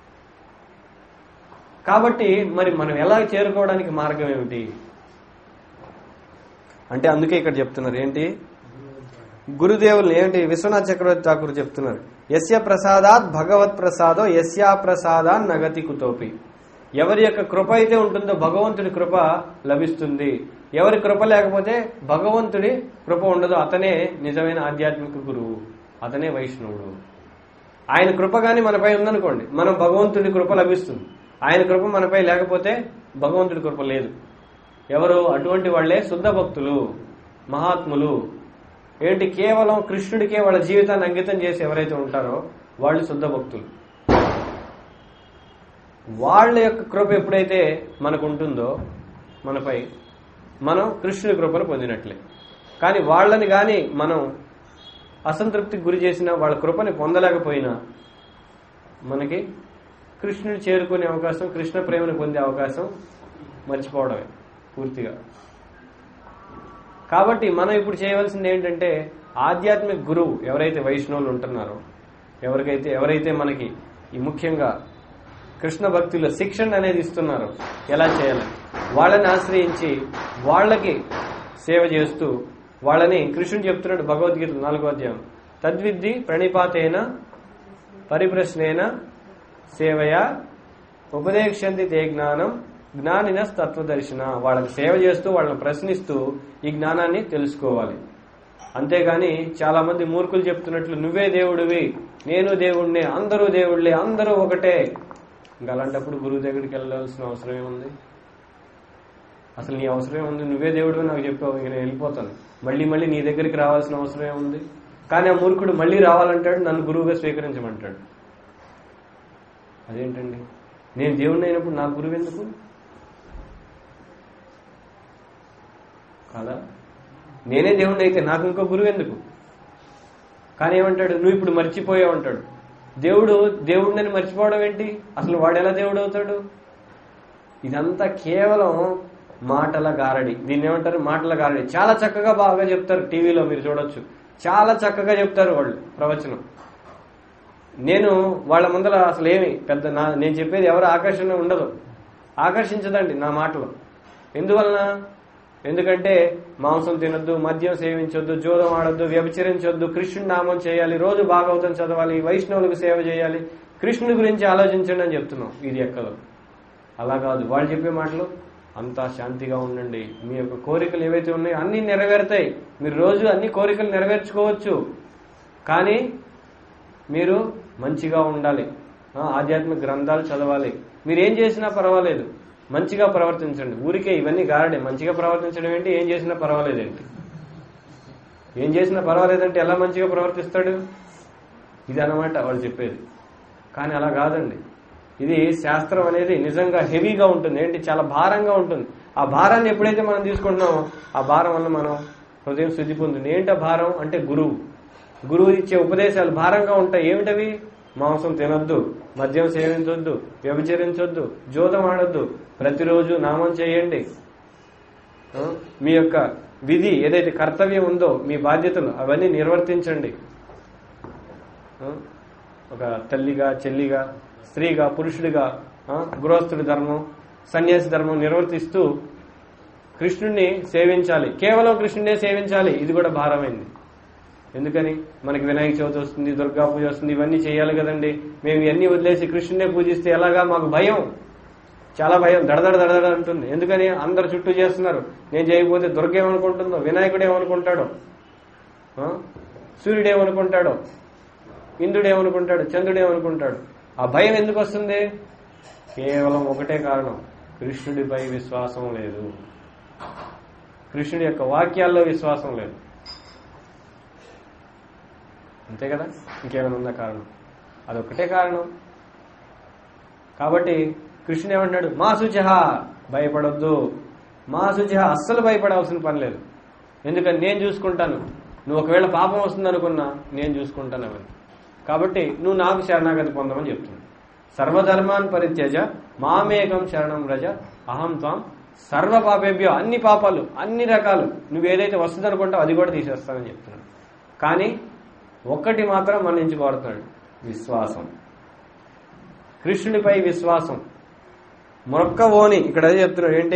కాబట్టి మరి మనం ఎలా చేరుకోవడానికి మార్గం ఏమిటి అంటే అందుకే ఇక్కడ చెప్తున్నారు ఏంటి గురుదేవులు ఏంటి విశ్వనాథ్ చక్రవర్తి ఠాకూర్ చెప్తున్నారు యస్య ప్రసాదాత్ భగవత్ ప్రసాదో యస్యా ప్రసాదా నగతి కుతోపి ఎవరి యొక్క కృప అయితే ఉంటుందో భగవంతుడి కృప లభిస్తుంది ఎవరి కృప లేకపోతే భగవంతుడి కృప ఉండదు అతనే నిజమైన ఆధ్యాత్మిక గురువు అతనే వైష్ణవుడు ఆయన కృప కానీ మనపై ఉందనుకోండి మనం భగవంతుడి కృప లభిస్తుంది ఆయన కృప మనపై లేకపోతే భగవంతుడి కృప లేదు ఎవరు అటువంటి వాళ్లే శుద్ధ భక్తులు మహాత్ములు ఏంటి కేవలం కృష్ణుడికే వాళ్ళ జీవితాన్ని అంకితం చేసి ఎవరైతే ఉంటారో వాళ్ళు శుద్ధ భక్తులు వాళ్ళ యొక్క కృప ఎప్పుడైతే మనకు ఉంటుందో మనపై మనం కృష్ణుడి కృపను పొందినట్లే కానీ వాళ్ళని కానీ మనం అసంతృప్తికి గురి చేసిన వాళ్ళ కృపని పొందలేకపోయినా మనకి కృష్ణుని చేరుకునే అవకాశం కృష్ణ ప్రేమను పొందే అవకాశం మర్చిపోవడమే పూర్తిగా కాబట్టి మనం ఇప్పుడు చేయవలసింది ఏంటంటే ఆధ్యాత్మిక గురువు ఎవరైతే వైష్ణవులు ఉంటున్నారో ఎవరికైతే ఎవరైతే మనకి ఈ ముఖ్యంగా కృష్ణ భక్తుల శిక్షణ అనేది ఇస్తున్నారో ఎలా చేయాలి వాళ్ళని ఆశ్రయించి వాళ్ళకి సేవ చేస్తూ వాళ్ళని కృష్ణుడు చెప్తున్నాడు భగవద్గీత నాలుగో అధ్యాయం తద్విద్ది ప్రణిపాతేన పరిప్రశ్నేన సేవయ ఉపదేశంతి తే జ్ఞానం జ్ఞానిన తత్వదర్శన వాళ్ళకి సేవ చేస్తూ వాళ్ళని ప్రశ్నిస్తూ ఈ జ్ఞానాన్ని తెలుసుకోవాలి అంతేగాని చాలా మంది మూర్ఖులు చెప్తున్నట్లు నువ్వే దేవుడివి నేను దేవుణ్ణే అందరూ దేవుళ్ళే అందరూ ఒకటే ఇంకా అలాంటప్పుడు గురువు దగ్గరికి వెళ్ళాల్సిన అవసరం ఏముంది అసలు నీ అవసరం ఏముంది నువ్వే దేవుడు నాకు చెప్పావు ఇక నేను వెళ్ళిపోతాను మళ్ళీ మళ్ళీ నీ దగ్గరికి రావాల్సిన అవసరం ఏముంది కానీ ఆ మూర్ఖుడు మళ్ళీ రావాలంటాడు నన్ను గురువుగా స్వీకరించమంటాడు అదేంటండి నేను దేవుణ్ణి అయినప్పుడు నాకు గురువు ఎందుకు కాదా నేనే దేవుణ్ణి అయితే నాకు ఇంకో గురువు ఎందుకు కానీ ఏమంటాడు నువ్వు ఇప్పుడు మర్చిపోయావు అంటాడు దేవుడు దేవుడిని మర్చిపోవడం ఏంటి అసలు వాడు ఎలా దేవుడు అవుతాడు ఇదంతా కేవలం మాటల గారడి దీన్ని ఏమంటారు మాటల గారడి చాలా చక్కగా బాగా చెప్తారు టీవీలో మీరు చూడొచ్చు చాలా చక్కగా చెప్తారు వాళ్ళు ప్రవచనం నేను వాళ్ళ ముందర అసలు ఏమి పెద్ద నా నేను చెప్పేది ఎవరు ఆకర్షణ ఉండదు ఆకర్షించదండి నా మాటలు ఎందువలన ఎందుకంటే మాంసం తినొద్దు మద్యం సేవించొద్దు జూదం ఆడొద్దు వ్యభిచరించొద్దు కృష్ణుడి నామం చేయాలి రోజు భాగవతం చదవాలి వైష్ణవులకు సేవ చేయాలి కృష్ణుడి గురించి ఆలోచించండి అని చెప్తున్నాం ఇది ఎక్కదు అలా కాదు వాళ్ళు చెప్పే మాటలు అంతా శాంతిగా ఉండండి మీ యొక్క కోరికలు ఏవైతే ఉన్నాయో అన్ని నెరవేరుతాయి మీరు రోజు అన్ని కోరికలు నెరవేర్చుకోవచ్చు కానీ మీరు మంచిగా ఉండాలి ఆ, ఆధ్యాత్మిక గ్రంథాలు చదవాలి మీరు ఏం చేసినా పర్వాలేదు మంచిగా ప్రవర్తించండి ఊరికే ఇవన్నీ గారడే మంచిగా ప్రవర్తించడం ఏంటి ఏం చేసినా పర్వాలేదేంటి ఏం చేసినా పర్వాలేదంటే ఎలా మంచిగా ప్రవర్తిస్తాడు ఇది అన్నమాట వాళ్ళు చెప్పేది కానీ అలా కాదండి ఇది శాస్త్రం అనేది నిజంగా హెవీగా ఉంటుంది ఏంటి చాలా భారంగా ఉంటుంది ఆ భారాన్ని ఎప్పుడైతే మనం తీసుకుంటున్నామో ఆ భారం వల్ల మనం హృదయం శుద్ధి పొందుతుంది ఏంటి ఆ భారం అంటే గురువు గురువు ఇచ్చే ఉపదేశాలు భారంగా ఉంటాయి ఏమిటవి మాంసం తినొద్దు మద్యం సేవించొద్దు వ్యభిచరించొద్దు జోదం ఆడొద్దు ప్రతిరోజు నామం చేయండి ఆ, మీ యొక్క విధి ఏదైతే కర్తవ్యం ఉందో మీ బాధ్యతలు అవన్నీ నిర్వర్తించండి ఆ, ఒక తల్లిగా చెల్లిగా స్త్రీగా పురుషుడిగా ఆ, గృహస్థుడి ధర్మం సన్యాసి ధర్మం నిర్వర్తిస్తూ కృష్ణుడిని సేవించాలి కేవలం కృష్ణుడినే సేవించాలి ఇది కూడా భారమైంది ఎందుకని మనకి వినాయక చవితి వస్తుంది దుర్గా పూజ వస్తుంది ఇవన్నీ చేయాలి కదండి మేము ఇవన్నీ వదిలేసి కృష్ణునే పూజిస్తే ఎలాగా మాకు భయం చాలా భయం దడదడ దడదడ అంటుంది ఎందుకని అందరు చుట్టూ చేస్తున్నారు నేను చేయకపోతే దుర్గ ఏమనుకుంటుందో వినాయకుడు ఏమనుకుంటాడో ఆ? సూర్యుడు ఏమనుకుంటాడో ఇంద్రుడు ఏమనుకుంటాడు చంద్రుడు ఏమనుకుంటాడు ఆ భయం ఎందుకు వస్తుంది కేవలం ఒకటే కారణం కృష్ణుడిపై విశ్వాసం లేదు కృష్ణుడి యొక్క వాక్యాల్లో విశ్వాసం లేదు అంతే కదా ఇంకేమైనా ఉందా కారణం అదొక్కటే కారణం కాబట్టి కృష్ణుడు ఏమంటున్నాడు మా శుచహ భయపడొద్దు మా శుచహ అస్సలు భయపడాల్సిన పని లేదు ఎందుకని నేను చూసుకుంటాను నువ్వు ఒకవేళ పాపం వస్తుంది అనుకున్నా నేను చూసుకుంటాను అవన్నీ కాబట్టి నువ్వు నాకు శరణాగతి పొందమని చెప్తున్నాను సర్వధర్మాన్ పరిత్యజ మామేకం శరణం రజ అహం త్వాం సర్వ పాపేభ్యో అన్ని పాపాలు అన్ని రకాలు నువ్వు ఏదైతే వస్తుంది అనుకుంటావు అది కూడా తీసేస్తానని చెప్తున్నాడు కానీ ఒక్కటి మాత్రం మన నుంచి కోరుతున్నాడు విశ్వాసం కృష్ణుడిపై విశ్వాసం మొక్కవోని ఇక్కడ అదే చెప్తున్నాడు ఏంటి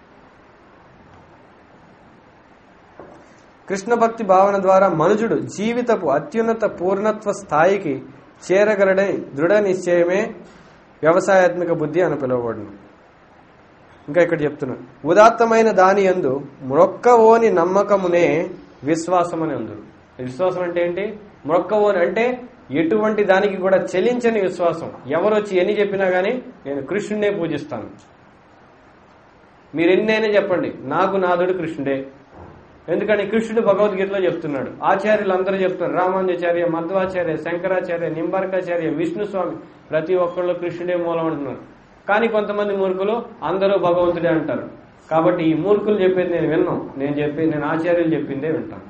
కృష్ణ భక్తి భావన ద్వారా మనుజుడు జీవితపు అత్యున్నత పూర్ణత్వ స్థాయికి చేరగలడని దృఢ నిశ్చయమే వ్యవసాయాత్మక బుద్ధి అని పిలువబడును ఇంకా ఇక్కడ చెప్తున్నాడు ఉదాత్తమైన దాని ఎందు మ్రొక్కవోని నమ్మకమునే విశ్వాసం అని అందరు విశ్వాసం అంటే ఏంటి మ్రొక్కవోని అంటే ఎటువంటి దానికి కూడా చెలించని విశ్వాసం ఎవరు వచ్చి ఎన్ని చెప్పినా గానీ నేను కృష్ణుడే పూజిస్తాను మీరు ఎన్నైనా చెప్పండి నాకు నాదుడు కృష్ణుడే ఎందుకంటే కృష్ణుడు భగవద్గీతలో చెప్తున్నాడు ఆచార్యులు అందరూ చెప్తున్నారు రామానుజాచార్య మధ్వాచార్య శంకరాచార్య నింబార్కాచార్య విష్ణు స్వామి ప్రతి ఒక్కళ్ళు కృష్ణుడే మూలం అంటున్నారు కానీ కొంతమంది మూర్ఖులు అందరూ భగవంతుడే అంటారు కాబట్టి ఈ మూర్ఖులు చెప్పేది నేను విన్నాను నేను చెప్పేది నేను ఆచార్యులు చెప్పిందే వింటాను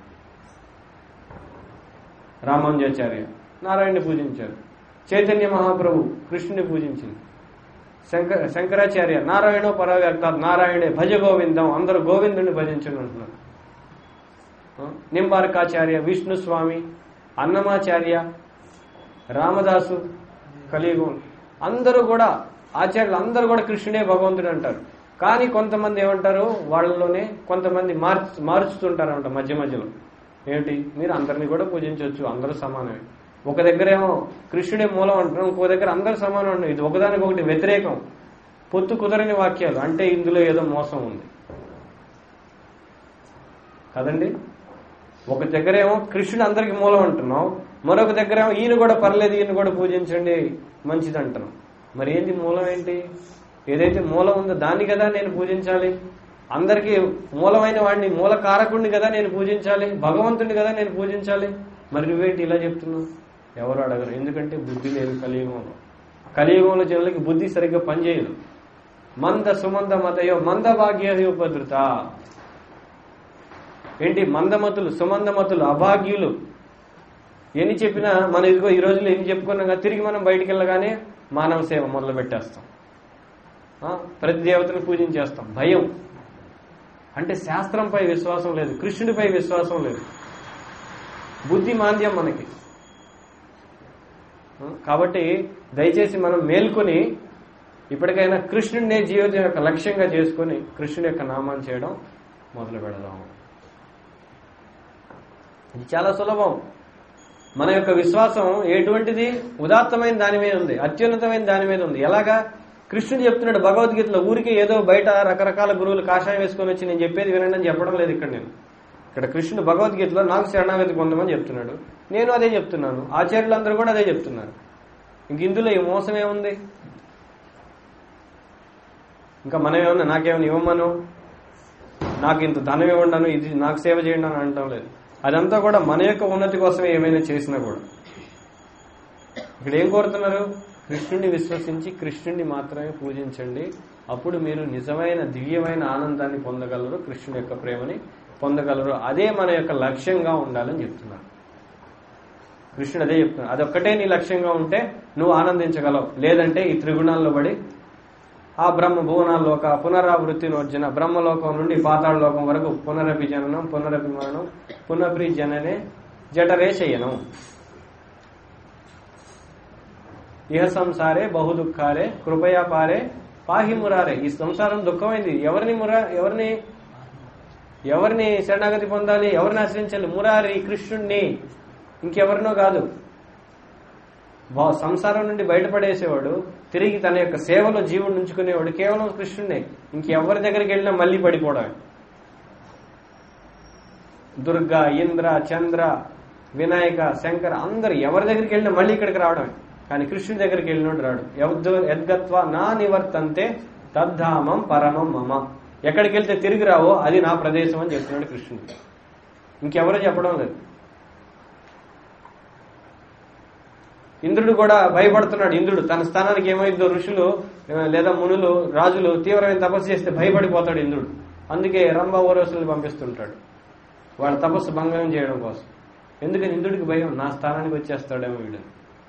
రామానుజాచార్య నారాయణని పూజించారు చైతన్య మహాప్రభు కృష్ణుని పూజించింది శంకర శంకరాచార్య నారాయణో పరవ్యక్తాత్ నారాయణే భజ గోవిందం అందరూ గోవిందుని భజించండి అంటున్నారు నింబార్కాచార్య విష్ణు స్వామి అన్నమాచార్య రామదాసు కలియుగం అందరూ కూడా ఆచార్యులు అందరూ కూడా కృష్ణుడే భగవంతుడు అంటారు కానీ కొంతమంది ఏమంటారు వాళ్ళలోనే కొంతమంది మార్చు మారుచుతుంటారంట మధ్య మధ్యలో ఏమిటి మీరు అందరినీ కూడా పూజించవచ్చు అందరూ సమానమే ఒక దగ్గర ఏమో కృష్ణుడే మూలం అంటున్నాం ఇంకో దగ్గర అందరూ సమానం అంటున్నాం ఇది ఒకదానికొకటి వ్యతిరేకం పొత్తు కుదరని వాక్యాలు అంటే ఇందులో ఏదో మోసం ఉంది కదండి ఒక దగ్గర ఏమో కృష్ణుడు అందరికి మూలం అంటున్నాం మరొక దగ్గర ఏమో ఈయన కూడా పర్లేదు ఈయన కూడా పూజించండి మంచిది అంటున్నాం మరి ఏంటి మూలం ఏంటి ఏదైతే మూలం ఉందో దాన్ని కదా నేను పూజించాలి అందరికీ మూలమైన వాడిని మూల కారకుడిని కదా నేను పూజించాలి భగవంతుడిని కదా నేను పూజించాలి మరి నువ్వేంటి ఇలా చెప్తున్నావు ఎవరు అడగరు ఎందుకంటే బుద్ధి లేదు కలియుగంలో కలియుగంలో జనులకి బుద్ధి సరిగ్గా పనిచేయదు మంద సుమంద మతయో మంద భాగ్య ఉపద్రుత ఏంటి మందమతులు సుమందమతులు అభాగ్యులు ఎన్ని చెప్పినా మనం ఇదిగో ఈ రోజులో ఎన్ని చెప్పుకున్నాగా తిరిగి మనం బయటికి వెళ్ళగానే మానవ సేవ మొదలు పెట్టేస్తాం ఆ, ప్రతి దేవతను పూజించేస్తాం భయం అంటే శాస్త్రంపై విశ్వాసం లేదు కృష్ణుడిపై విశ్వాసం లేదు బుద్ధి మాంద్యం మనకి ఆ, కాబట్టి దయచేసి మనం మేల్కొని ఇప్పటికైనా కృష్ణుడినే జీవితం యొక్క లక్ష్యంగా చేసుకొని కృష్ణుడి యొక్క నామాన్ని చేయడం మొదలు పెడదాం ఇది చాలా సులభం మన యొక్క విశ్వాసం ఎటువంటిది ఉదాత్తమైన దాని మీద ఉంది అత్యున్నతమైన దాని మీద ఉంది ఎలాగా కృష్ణుడు చెప్తున్నాడు భగవద్గీతలో ఊరికే ఏదో బయట రకరకాల గురువులు కాషాయం వేసుకొని వచ్చి నేను చెప్పేది వినండి అని చెప్పడం లేదు ఇక్కడ నేను ఇక్కడ కృష్ణుడు భగవద్గీతలో నాకు శరణాగతి పొందమని చెప్తున్నాడు నేను అదే చెప్తున్నాను ఆచార్యులందరూ కూడా అదే చెప్తున్నారు ఇంక ఇందులో ఈ మోసం ఏముంది ఇంకా మనం ఏమన్నా నాకేమైనా ఇవ్వమను నాకు ఇంత ధనం ఇవ్వండాను ఇది నాకు సేవ చేయండి అని అనటం లేదు అదంతా కూడా మన యొక్క ఉన్నతి కోసమే ఏమైనా చేసినా కూడా ఇక్కడ ఏం కోరుతున్నారు కృష్ణుడిని విశ్వసించి కృష్ణుడిని మాత్రమే పూజించండి అప్పుడు మీరు నిజమైన దివ్యమైన ఆనందాన్ని పొందగలరు కృష్ణుడి యొక్క ప్రేమని పొందగలరు అదే మన యొక్క లక్ష్యంగా ఉండాలని చెప్తున్నారు కృష్ణుడు అదే చెప్తున్నాడు అదొక్కటే నీ లక్ష్యంగా ఉంటే నువ్వు ఆనందించగలవు లేదంటే ఈ త్రిగుణాల్లో పడి ఆ బ్రహ్మ భువనాల్లోక పునరావృత్తి నోర్జన బ్రహ్మలోకం నుండి పాతాళ లోకం వరకు పునరపి జననం పునరపి మరణం పునఃప్రి జననే జఠరే శయనం ఇహ సంసారే బహు దుఃఖారే కృపయా పారే పాహి మురారే ఈ సంసారం దుఃఖమైంది ఎవరిని మురా ఎవరిని ఎవరిని శరణాగతి పొందాలి ఎవరిని ఆశ్రయించాలి మురారి కృష్ణుణ్ణి ఇంకెవరినో కాదు బా- సంసారం నుండి బయటపడేసేవాడు తిరిగి తన యొక్క సేవలో జీవుడు ఉంచుకునేవాడు కేవలం కృష్ణుడే ఇంకెవరి దగ్గరికి వెళ్ళినా మళ్ళీ పడిపోవడమే దుర్గా ఇంద్ర చంద్ర వినాయక శంకర అందరు ఎవరి దగ్గరికి వెళ్ళినా మళ్ళీ ఇక్కడికి రావడమే కానీ కృష్ణుడి దగ్గరికి వెళ్ళినోడు రాడు యద్దు- యద్గత్వ నా నివర్తంతే తద్ధామం పరమం మమ ఎక్కడికి వెళ్తే తిరిగి రావో అది నా ప్రదేశం అని చెప్తున్నాడు కృష్ణుడు ఇంకెవరో చెప్పడం లేదు ఇంద్రుడు కూడా భయపడుతున్నాడు ఇంద్రుడు తన స్థానానికి ఏమైందో ఋషులు ఆ, లేదా మునులు రాజులు తీవ్రమైన తపస్సు చేస్తే భయపడిపోతాడు ఇంద్రుడు అందుకే రంభ ఓరవసుల్ని పంపిస్తుంటాడు వాళ్ళ తపస్సు భంగం చేయడం కోసం ఎందుకని ఇంద్రుడికి భయం నా స్థానానికి వచ్చేస్తాడేమో వీడు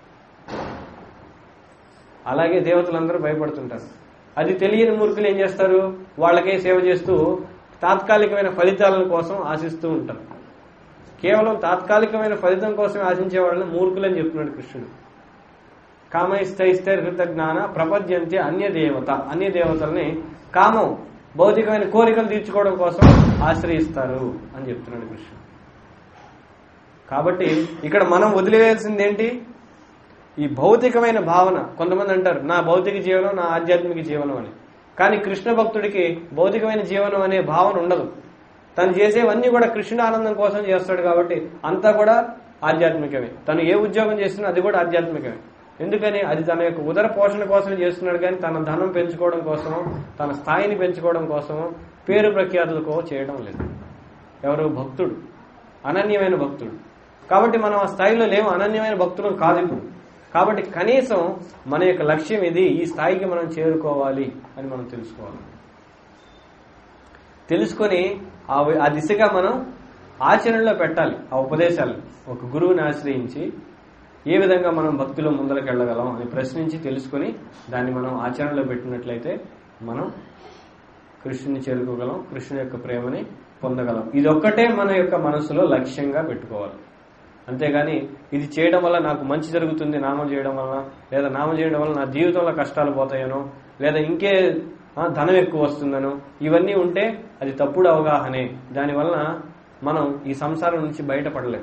అలాగే దేవతలందరూ భయపడుతుంటారు అది తెలియని మూర్ఖులు ఏం చేస్తారు వాళ్ళకే సేవ చేస్తూ తాత్కాలికమైన ఫలితాల కోసం ఆశిస్తూ ఉంటారు కేవలం తాత్కాలికమైన ఫలితం కోసం ఆశించే వాళ్ళని మూర్ఖులని చెప్తున్నాడు కృష్ణుడు కామైస్థైస్థై హృత జ్ఞాన ప్రపద్యంతి అన్య దేవత అన్య దేవతల్ని కామం భౌతికమైన కోరికలు తీర్చుకోవడం కోసం ఆశ్రయిస్తారు అని చెప్తున్నాడు కృష్ణుడు కాబట్టి ఇక్కడ మనం వదిలివేయాల్సింది ఏంటి ఈ భౌతికమైన భావన కొంతమంది అంటారు నా భౌతిక జీవనం నా ఆధ్యాత్మిక జీవనం అని కానీ కృష్ణ భక్తుడికి భౌతికమైన జీవనం అనే భావన ఉండదు తను చేసేవన్నీ కూడా కృష్ణ ఆనందం కోసం చేస్తాడు కాబట్టి అంతా కూడా ఆధ్యాత్మికమే తను ఏ ఉద్యోగం చేసినా అది కూడా ఆధ్యాత్మికమే ఎందుకని అది తన యొక్క ఉదర పోషణ కోసం చేస్తున్నాడు కానీ తన ధనం పెంచుకోవడం కోసమో తన స్థాయిని పెంచుకోవడం కోసమో పేరు ప్రఖ్యాతులకో చేయడం లేదు ఎవరు భక్తుడు అనన్యమైన భక్తుడు కాబట్టి మనం ఆ స్థాయిలో లేము అనన్యమైన భక్తులం కాదు ఇప్పుడు కాబట్టి కనీసం మన యొక్క లక్ష్యం ఇది ఈ స్థాయికి మనం చేరుకోవాలి అని మనం తెలుసుకోవాలి తెలుసుకొని ఆ వి- ఆ దిశగా మనం ఆచరణలో పెట్టాలి ఆ ఉపదేశాలు ఒక గురువుని ఆశ్రయించి ఏ విధంగా మనం భక్తిలో ముందరకు వెళ్ళగలం అని ప్రశ్నించి తెలుసుకొని దాన్ని మనం ఆచరణలో పెట్టినట్లయితే మనం కృష్ణుని చేరుకోగలం కృష్ణుని యొక్క ప్రేమని పొందగలం ఇదొక్కటే మన యొక్క మనసులో లక్ష్యంగా పెట్టుకోవాలి అంతేగాని ఇది చేయడం వల్ల నాకు మంచి జరుగుతుంది నామం చేయడం వల్ల లేదా నామం చేయడం వల్ల నా జీవితంలో కష్టాలు పోతాయనో లేదా ఇంకే ఆ, ధనం ఎక్కువ వస్తుందనో ఇవన్నీ ఉంటే అది తప్పుడు అవగాహనే దానివలన మనం ఈ సంసారం నుంచి బయటపడలేము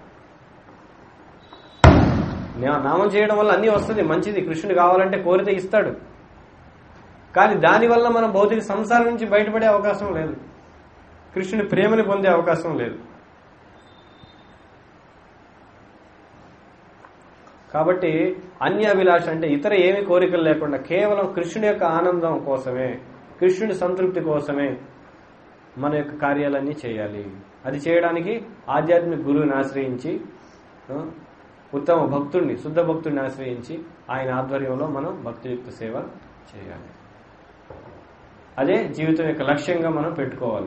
నా- నామం చేయడం వల్ల అన్నీ వస్తుంది మంచిది కృష్ణుడు కావాలంటే కోరితే ఇస్తాడు కానీ దానివల్ల మనం భౌతిక సంసారం నుంచి బయటపడే అవకాశం లేదు కృష్ణుని ప్రేమని పొందే అవకాశం లేదు కాబట్టి అన్య అభిలాష అంటే ఇతర ఏమి కోరికలు లేకుండా కేవలం కృష్ణుడి యొక్క ఆనందం కోసమే కృష్ణుడి సంతృప్తి కోసమే మన యొక్క కార్యాలన్నీ చేయాలి అది చేయడానికి ఆధ్యాత్మిక గురువుని ఆశ్రయించి ఆ, ఉత్తమ భక్తుడిని శుద్ధ భక్తుడిని ఆశ్రయించి ఆయన ఆధ్వర్యంలో మనం భక్తియుక్త సేవ చేయాలి అదే జీవితం యొక్క లక్ష్యంగా మనం పెట్టుకోవాలి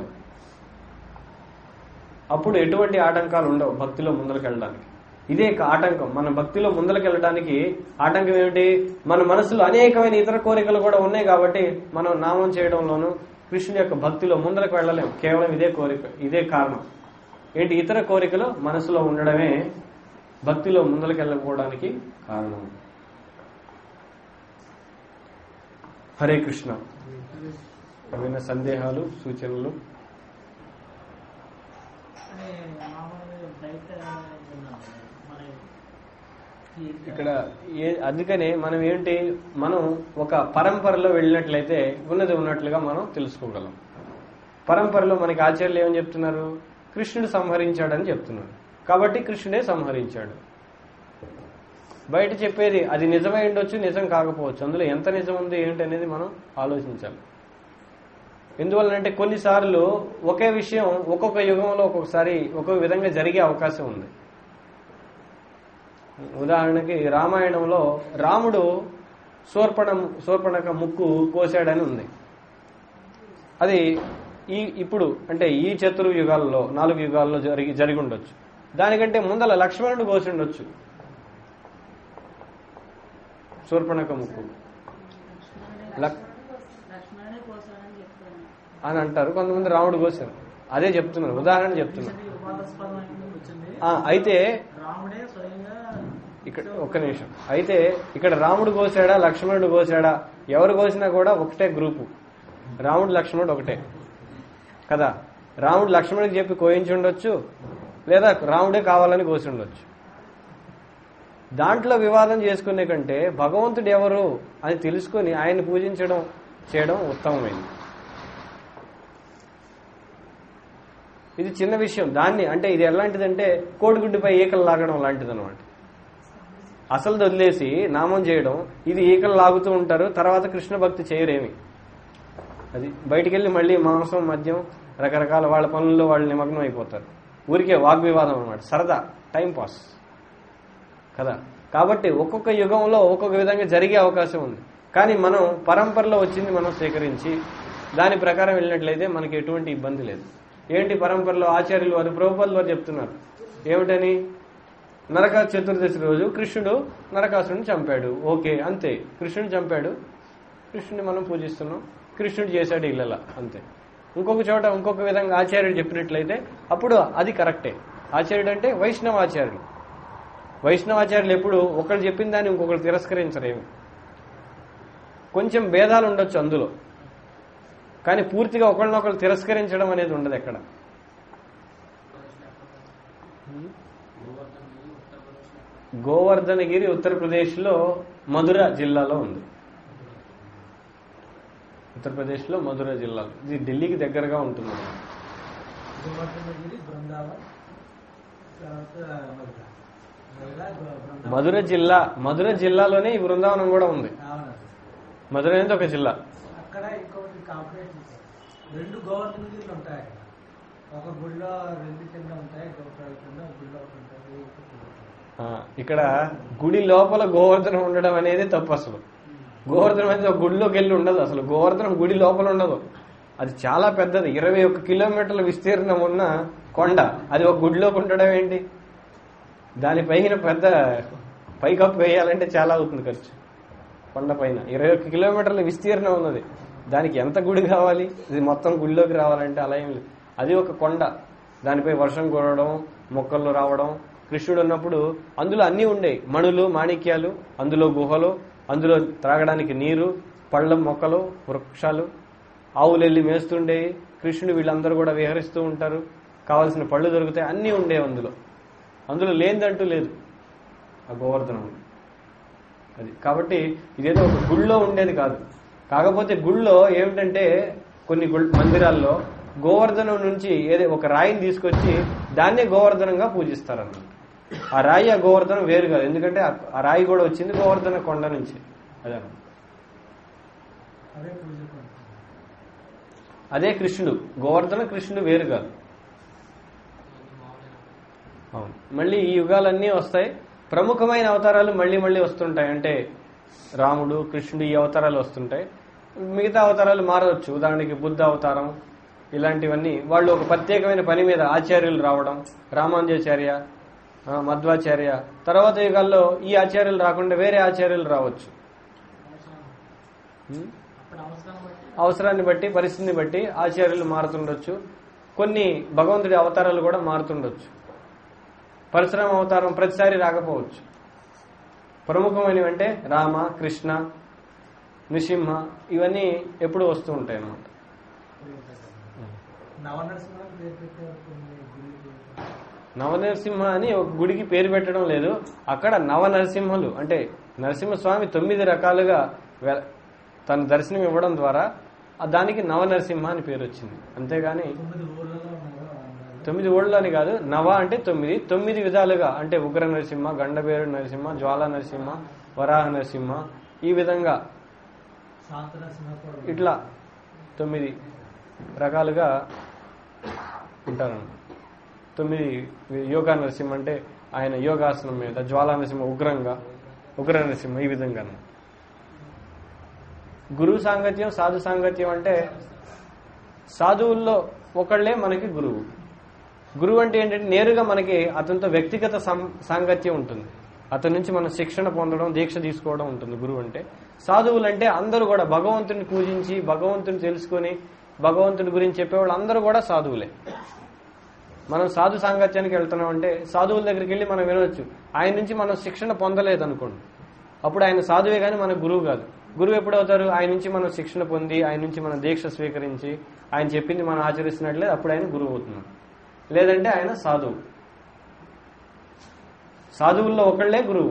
అప్పుడు ఎటువంటి ఆటంకాలు ఉండవు భక్తిలో ముందరకు వెళ్ళడానికి ఇదే ఒక ఆటంకం మన భక్తిలో ముందరకు వెళ్ళడానికి ఆటంకం ఏమిటి మన మనసులో అనేకమైన ఇతర కోరికలు కూడా ఉన్నాయి కాబట్టి మనం నామం చేయడంలోనూ కృష్ణుని యొక్క భక్తిలో ముందరకు వెళ్ళలేం కేవలం ఇదే కోరిక ఇదే కారణం ఏంటి ఇతర కోరికలు మనసులో ఉండడమే భక్తిలో ముందరకు వెళ్ళకపోవడానికి కారణం హరే కృష్ణ ఏమైనా సందేహాలు సూచనలు అనే మామూలుగా బయట విన్నాం. మన ఈ ఇక్కడ ఏ అందుకనే మనం ఏంటి మనం ఒక పరంపరలో వెళ్ళినట్లయితే ఉన్నది ఉన్నట్లుగా మనం తెలుసుకోగలం పరంపరలో మనకి ఆచార్యులు ఏమని చెప్తున్నారు కృష్ణుడు సంహరించాడని చెప్తున్నారు కాబట్టి కృష్ణుడే సంహరించాడు బయట చెప్పేది అది నిజమై ఉండొచ్చు నిజం కాకపోవచ్చు అందులో ఎంత నిజం ఉంది ఏంటి అనేది మనం ఆలోచించాలి ఎందువల్లంటే కొన్నిసార్లు ఒకే విషయం ఒక్కొక్క యుగంలో ఒక్కొక్కసారి ఒక్కొక్క విధంగా జరిగే అవకాశం ఉంది ఉదాహరణకి రామాయణంలో రాముడు శూర్పణ శూర్పణక ముక్కు కోసాడని ఉంది అది ఈ ఇప్పుడు అంటే ఈ చతురు యుగాల్లో నాలుగు యుగాల్లో జరిగి జరిగి ఉండొచ్చు దానికంటే ముందల లక్ష్మణుడు కోసి ఉండొచ్చు శూర్పణక ముక్కు లక్- లక్ష్మణుడే కోసాడని చెప్తాను అని అంటారు కొంతమంది రాముడు కోసారు అదే చెప్తున్నారు ఉదాహరణ చెప్తున్నారు వచ్చింది ఉపాదస్పదం వచ్చింది ఆ, అయితే రాముడే స్వయంగా ఇక్కడ ఒక్క నిమిషం అయితే ఇక్కడ రాముడు కోసాడా లక్ష్మణుడు కోసాడా ఎవరు కోసినా కూడా ఒకటే గ్రూపు రాముడు లక్ష్మణుడు ఒకటే కదా రాముడు లక్ష్మణుడికి చెప్పి కోయించి ఉండొచ్చు లేదా రాముడే కావాలని కోసి ఉండొచ్చు దాంట్లో వివాదం చేసుకునే కంటే భగవంతుడు ఎవరు అని తెలుసుకొని ఆయన పూజించడం చేయడం ఉత్తమమైంది ఇది చిన్న విషయం దాన్ని అంటే ఇది ఎలాంటిదంటే కోడిగుడ్డుపై ఈకలు లాగడం లాంటిది అనమాట అసలు వదిలేసి నామం చేయడం ఇది ఈకలు లాగుతూ ఉంటారు తర్వాత కృష్ణ భక్తి చేయరేమి అది బయటికి వెళ్ళి మళ్ళీ మాంసం మద్యం రకరకాల వాళ్ళ పనుల్లో వాళ్ళు నిమగ్నం అయిపోతారు ఊరికే వాగ్వివాదం అనమాట సరదా టైం పాస్ కదా కాబట్టి ఒక్కొక్క యుగంలో ఒక్కొక్క విధంగా జరిగే అవకాశం ఉంది కానీ మనం పరంపరలో వచ్చింది మనం స్వీకరించి దాని ప్రకారం వెళ్ళినట్లయితే మనకి ఎటువంటి ఇబ్బంది లేదు ఏంటి పరంపరలో ఆచార్యులు వారు ప్రభుపాదులు వారు చెప్తున్నారు ఏమిటని నరక చతుర్దశి రోజు కృష్ణుడు నరకాసురుని చంపాడు ఓకే అంతే కృష్ణుని చంపాడు కృష్ణుని మనం పూజిస్తున్నాం కృష్ణుడు చేశాడు ఇళ్ళలా అంతే ఇంకొక చోట ఇంకొక విధంగా ఆచార్యుడు చెప్పినట్లయితే అప్పుడు అది కరెక్టే ఆచార్యుడు అంటే వైష్ణవ ఆచార్యులు వైష్ణవాచార్యులు ఎప్పుడు ఒకరు చెప్పిన దాన్ని ఇంకొకరు తిరస్కరించరేమి కొంచెం భేదాలు ఉండొచ్చు అందులో కానీ పూర్తిగా ఒకరినొకరు తిరస్కరించడం అనేది ఉండదు ఎక్కడ గోవర్ధనగిరి ఉత్తరప్రదేశ్లో మధుర జిల్లాలో ఉంది ఉత్తరప్రదేశ్లో మధుర జిల్లాలో ఇది ఢిల్లీకి దగ్గరగా ఉంటుంది గోవర్ధనగిరి బృందావన్ తర్వాత మధుర మధుర గో- బృందావన్. మధుర జిల్లా మధుర జిల్లాలోనే ఈ బృందావనం కూడా ఉంది అవునండి మధుర అనేది ఒక జిల్లా అక్కడ ఇంకొకటి కాంపిటేషన్ రెండు గోవర్ధనగిరిలు ఉంటాయి అక్కడ ఒక గుడిలో రెండు కింద ఉంటాయి గోపురాల కింద ఒక గుడిలో ఒకటి ఉంటుంది ఇంకొకటి ఉంటుంది. ఆ, ఇక్కడ గుడి లోపల గోవర్ధనం ఉండడం అనేది తప్పు అసలు గోవర్ధనం అనేది ఒక గుడిలోకి వెళ్ళి ఉండదు అసలు గోవర్ధనం గుడి లోపల ఉండదు అది చాలా పెద్దది ఇరవై ఒక్క కిలోమీటర్ల విస్తీర్ణం ఉన్న కొండ అది ఒక గుడిలోకి ఉండడం ఏంటి దానిపైన పెద్ద పైకప్పు వేయాలంటే చాలా అవుతుంది ఖర్చు కొండ పైన ఇరవై ఒక్క కిలోమీటర్ల విస్తీర్ణం ఉన్నది దానికి ఎంత గుడి కావాలి ఇది మొత్తం గుడిలోకి రావాలంటే అలా ఏం లేదు అది ఒక కొండ దానిపై వర్షం కురవడం మొక్కలు రావడం కృష్ణుడు ఉన్నప్పుడు అందులో అన్నీ ఉండేవి మణులు మాణిక్యాలు అందులో గుహలు అందులో త్రాగడానికి నీరు పళ్ళ మొక్కలు వృక్షాలు ఆవులు వెళ్ళి మేస్తుండేవి కృష్ణుడు వీళ్ళందరూ కూడా విహరిస్తూ ఉంటారు కావాల్సిన పళ్ళు దొరుకుతాయి అన్నీ ఉండేవి అందులో అందులో లేనిదంటూ లేదు ఆ గోవర్ధనం అది కాబట్టి ఇదేదో ఒక గుళ్ళో ఉండేది కాదు కాకపోతే గుళ్ళో ఏమిటంటే కొన్ని గుళ్- మందిరాల్లో గోవర్ధనం నుంచి ఏదో ఒక రాయిని తీసుకొచ్చి దాన్నే గోవర్ధనంగా పూజిస్తారన్నమాట ఆ రాయి ఆ గోవర్ధనం వేరు కాదు ఎందుకంటే ఆ- ఆ రాయి కూడా వచ్చింది గోవర్ధన కొండ నుంచి అదే అవే పూజలు అదే కృష్ణుడు గోవర్ధన కృష్ణుడు వేరు కాదు అవును మళ్ళీ ఈ యుగాలన్నీ వస్తాయి ప్రముఖమైన అవతారాలు మళ్ళీ మళ్ళీ వస్తుంటాయి అంటే రాముడు కృష్ణుడు ఈ అవతారాలు వస్తుంటాయి మిగతా అవతారాలు మారవచ్చు ఉదాహరణకి బుద్ధ అవతారం ఇలాంటివన్నీ వాళ్ళు ఒక ప్రత్యేకమైన పని మీద ఆచార్యులు రావడం రామానుజాచార్య ఆ, మధ్వాచార్య తర్వాత యుగాల్లో ఈ ఆచార్యులు రాకుండా వేరే ఆచార్యులు రావచ్చు ఉం? అప్పుడు అవసరం బట్టి అవసరాన్ని బట్టి పరిస్థితిని బట్టి ఆచార్యులు మారుతుండొచ్చు కొన్ని భగవంతుడి అవతారాలు కూడా మారుతుండొచ్చు పరశురామ అవతారం ప్రతిసారి రాకపోవచ్చు ప్రముఖమైనవి అంటే రామ కృష్ణ నృసింహ ఇవన్నీ ఎప్పుడు వస్తూ ఉంటాయి అన్నమాట నవనరసింహం పేరు పెట్టారు కొన్ని గుళ్ళు నవనరసింహ అని ఒక గుడికి పేరు పెట్టడం లేదు అక్కడ నవ నరసింహలు అంటే నరసింహస్వామి తొమ్మిది రకాలుగా వె- తన దర్శనం ఇవ్వడం ద్వారా ఆ దానికి నవ నరసింహ అని పేరు వచ్చింది అంతేగాని తొమ్మిది ఊర్లలో ఉన్నారు ఆంధ్రాలో. తొమ్మిది ఓళ్ళని కాదు నవ అంటే తొమ్మిది తొమ్మిది విధాలుగా అంటే ఉగ్ర నరసింహ గండబేరు నరసింహ జ్వాల నరసింహ వరాహ నరసింహ ఈ విధంగా శాంత నరసింహ కూడా ఉన్నారు. ఇట్లా తొమ్మిది రకాలుగా ఉంటారు తొమ్మిది యోగా నరసింహ అంటే ఆయన యోగాసనం మీద జ్వాలా నరసింహ ఉగ్రంగా ఉగ్ర నరసింహ ఈ విధంగా గురువు సాంగత్యం సాధు సాంగత్యం అంటే సాధువుల్లో ఒకళ్ళే మనకి గురువు గురువు అంటే ఏంటంటే నేరుగా మనకి అతనితో వ్యక్తిగత సం- సాంగత్యం ఉంటుంది అతని నుంచి మనం శిక్షణ పొందడం దీక్ష తీసుకోవడం ఉంటుంది గురువు అంటే సాధువులు అంటే అందరూ కూడా భగవంతుని పూజించి భగవంతుని తెలుసుకొని భగవంతుడి గురించి చెప్పేవాళ్ళు అందరూ కూడా సాధువులే మనం సాధు సాంగత్యానికి వెళ్తున్నాం అంటే సాధువుల దగ్గరికి వెళ్ళి మనం వినవచ్చు ఆయన నుంచి మనం శిక్షణ పొందలేదు అనుకోండి అప్పుడు ఆయన సాధువే కానీ మన గురువు కాదు గురువు ఎప్పుడు అవుతారు ఆయన నుంచి మనం శిక్షణ పొంది ఆయన నుంచి మనం దీక్ష స్వీకరించి ఆయన చెప్పింది మనం ఆచరిస్తున్నట్లే అప్పుడు ఆయన గురువు అవుతున్నాం లేదంటే ఆయన సాధువు సాధువుల్లో ఒకళ్ళే గురువు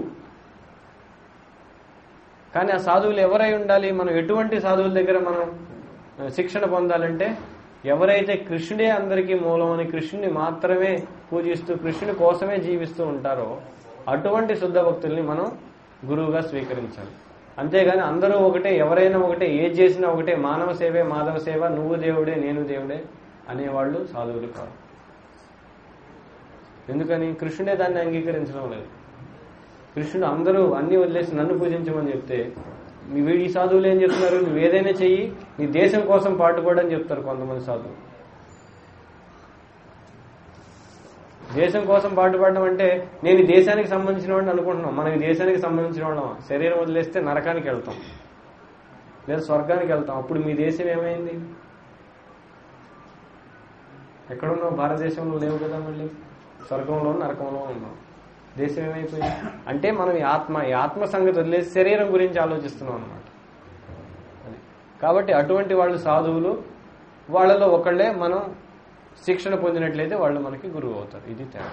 కానీ ఆ సాధువులు ఎవరై ఉండాలి మనం ఎటువంటి సాధువుల దగ్గర మనం ఆ, శిక్షణ పొందాలంటే ఎవరైతే కృష్ణుడే అందరికీ మూలం అని కృష్ణుని మాత్రమే పూజిస్తూ కృష్ణుని కోసమే జీవిస్తూ ఉంటారో అటువంటి శుద్ధ భక్తుల్ని మనం గురువుగా స్వీకరించాలి అంతేగాని అందరూ ఒకటే ఎవరైనా ఒకటే ఏది చేసినా ఒకటే మానవ సేవే మాధవ సేవ నువ్వు దేవుడే నేను దేవుడే అనేవాళ్ళు సాధువులు కాదు ఎందుకని కృష్ణుడే దాన్ని అంగీకరించడం లేదు కృష్ణుడు అందరూ అన్ని వదిలేసి నన్ను పూజించమని చెప్తే మీ వీడి ఈ సాధువులు ఏం చెప్తున్నారు నువ్వు ఏదైనా చెయ్యి నీ దేశం కోసం పాటుపడని చెప్తారు కొంతమంది సాధువులు దేశం కోసం పాటుపడడం అంటే నేను ఈ దేశానికి సంబంధించిన వాడిని అనుకుంటున్నాం మనం ఈ దేశానికి సంబంధించిన వాళ్ళం శరీరం వదిలేస్తే నరకానికి వెళ్తాం లేదా స్వర్గానికి వెళ్తాం అప్పుడు మీ దేశం ఏమైంది ఎక్కడున్నావు భారతదేశంలో లేవు కదా మళ్ళీ స్వర్గంలో నరకంలో ఉన్నాం దేశం ఏమైపోయింది అంటే మనం ఈ ఆత్మ ఈ ఆత్మ సంగతి వదిలేసి శరీరం గురించి ఆలోచిస్తున్నాం అనమాట అది కాబట్టి అటువంటి వాళ్ళు సాధువులు వాళ్ళలో ఒకళ్ళే మనం శిక్షణ పొందినట్లయితే వాళ్ళు మనకి గురువు అవుతారు ఇది తేడా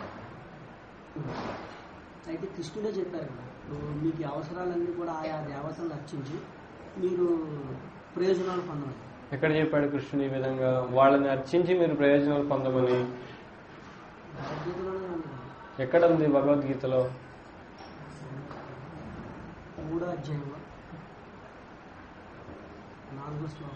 అయితే కృష్ణుడే చెప్పారు కదా ఇప్పుడు మీకు ఈ అవసరాలన్నీ కూడా ఆయా దేవతలను అర్చించి మీరు ప్రయోజనాలు పొందవచ్చు ఎక్కడ చెప్పాడు కృష్ణుడు ఈ విధంగా వాళ్ళని అర్చించి మీరు ప్రయోజనాలు పొందమని భగవద్గీతలోనే ఉంది ఎక్కడ ఉంది భగవద్గీతలో మూడో అధ్యాయంలో నాలుగో శ్లోకం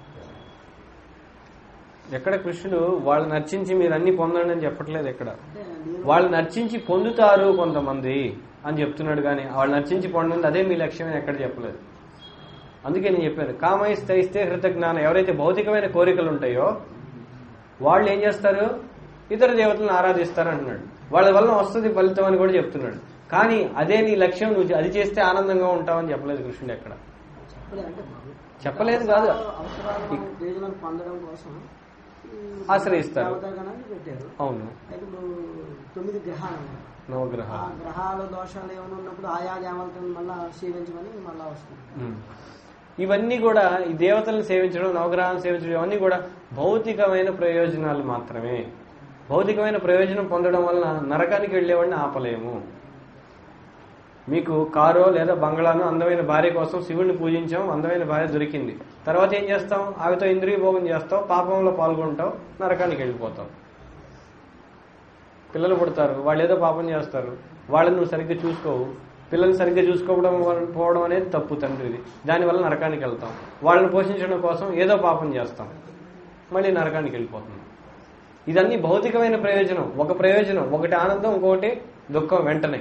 ఎక్కడ కృష్ణుడు వాళ్ళని అర్చించి మీరు అన్ని పొందండి అని చెప్పట్లేదు ఎక్కడ అంటే నేను వాళ్ళని అర్చించి పొందుతారు కొంతమంది అని చెప్తున్నాడు కానీ వాళ్ళని అర్చించి పొందండి అదే మీ లక్ష్యం అని ఎక్కడ చెప్పలేదు అందుకే నేను చెప్పాను కామయిస్తే హృత జ్ఞానం ఎవరైతే భౌతికమైన కోరికలు ఉంటాయో వాళ్ళు ఏం చేస్తారు ఇతర దేవతలను ఆరాధిస్తారు అంటున్నాడు వాళ్ళ వల్ల వస్తుంది ఫలితం అని కూడా చెప్తున్నాడు కానీ అదే నీ లక్ష్యం నువ్వు అది చేస్తే ఆనందంగా ఉంటావని చెప్పలేదు కృష్ణుడు ఎక్కడ చెప్పలే అంటే భగవద్- చెప్పలేదు కాదు. అవసరాలు ప్రయోజనాలు పొందడం కోసం ఈ ఆశ్రయిస్తారు. దేవతాగణాన్ని పెట్టారు అవును అయితే ఇప్పుడు తొమ్మిది గ్రహాలు ఉన్నాయి. ఆ నవగ్రహాలు గ్రహాల దోషాలు ఏమైనా ఉన్నప్పుడు ఆయా దేవతలను మళ్ళా సేవించమని మళ్ళా వస్తుంది ఉమ్. ఇవన్నీ కూడా ఈ దేవతలను సేవించడం నవగ్రహాలను సేవించడం ఇవన్నీ కూడా భౌతికమైన ప్రయోజనాలు మాత్రమే భౌతికమైన ప్రయోజనం పొందడం వలన నరకానికి వెళ్లేవాడిని ఆపలేము మీకు కారో లేదా బంగ్లాను అందమైన భార్య కోసం శివుడిని పూజించాం అందమైన భార్య దొరికింది తర్వాత ఏం చేస్తాం ఆమెతో ఇంద్రియ భోగం చేస్తావు పాపంలో పాల్గొంటావు నరకానికి వెళ్ళిపోతావు పిల్లలు పుడతారు వాళ్ళు ఏదో పాపం చేస్తారు వాళ్ళని నువ్వు సరిగ్గా చూసుకోవు పిల్లల్ని సరిగ్గా చూసుకోవడం వల్ల- పోవడం అనేది తప్పు తండ్రిది దానివల్ల నరకానికి వెళ్తాం వాళ్ళని పోషించడం కోసం ఏదో పాపం చేస్తాం మళ్ళీ నరకానికి వెళ్ళిపోతున్నాం ఇదన్నీ భౌతికమైన ప్రయోజనం ఒక ప్రయోజనం ఒకటి ఆనందం ఇంకొకటి దుఃఖం వెంటనే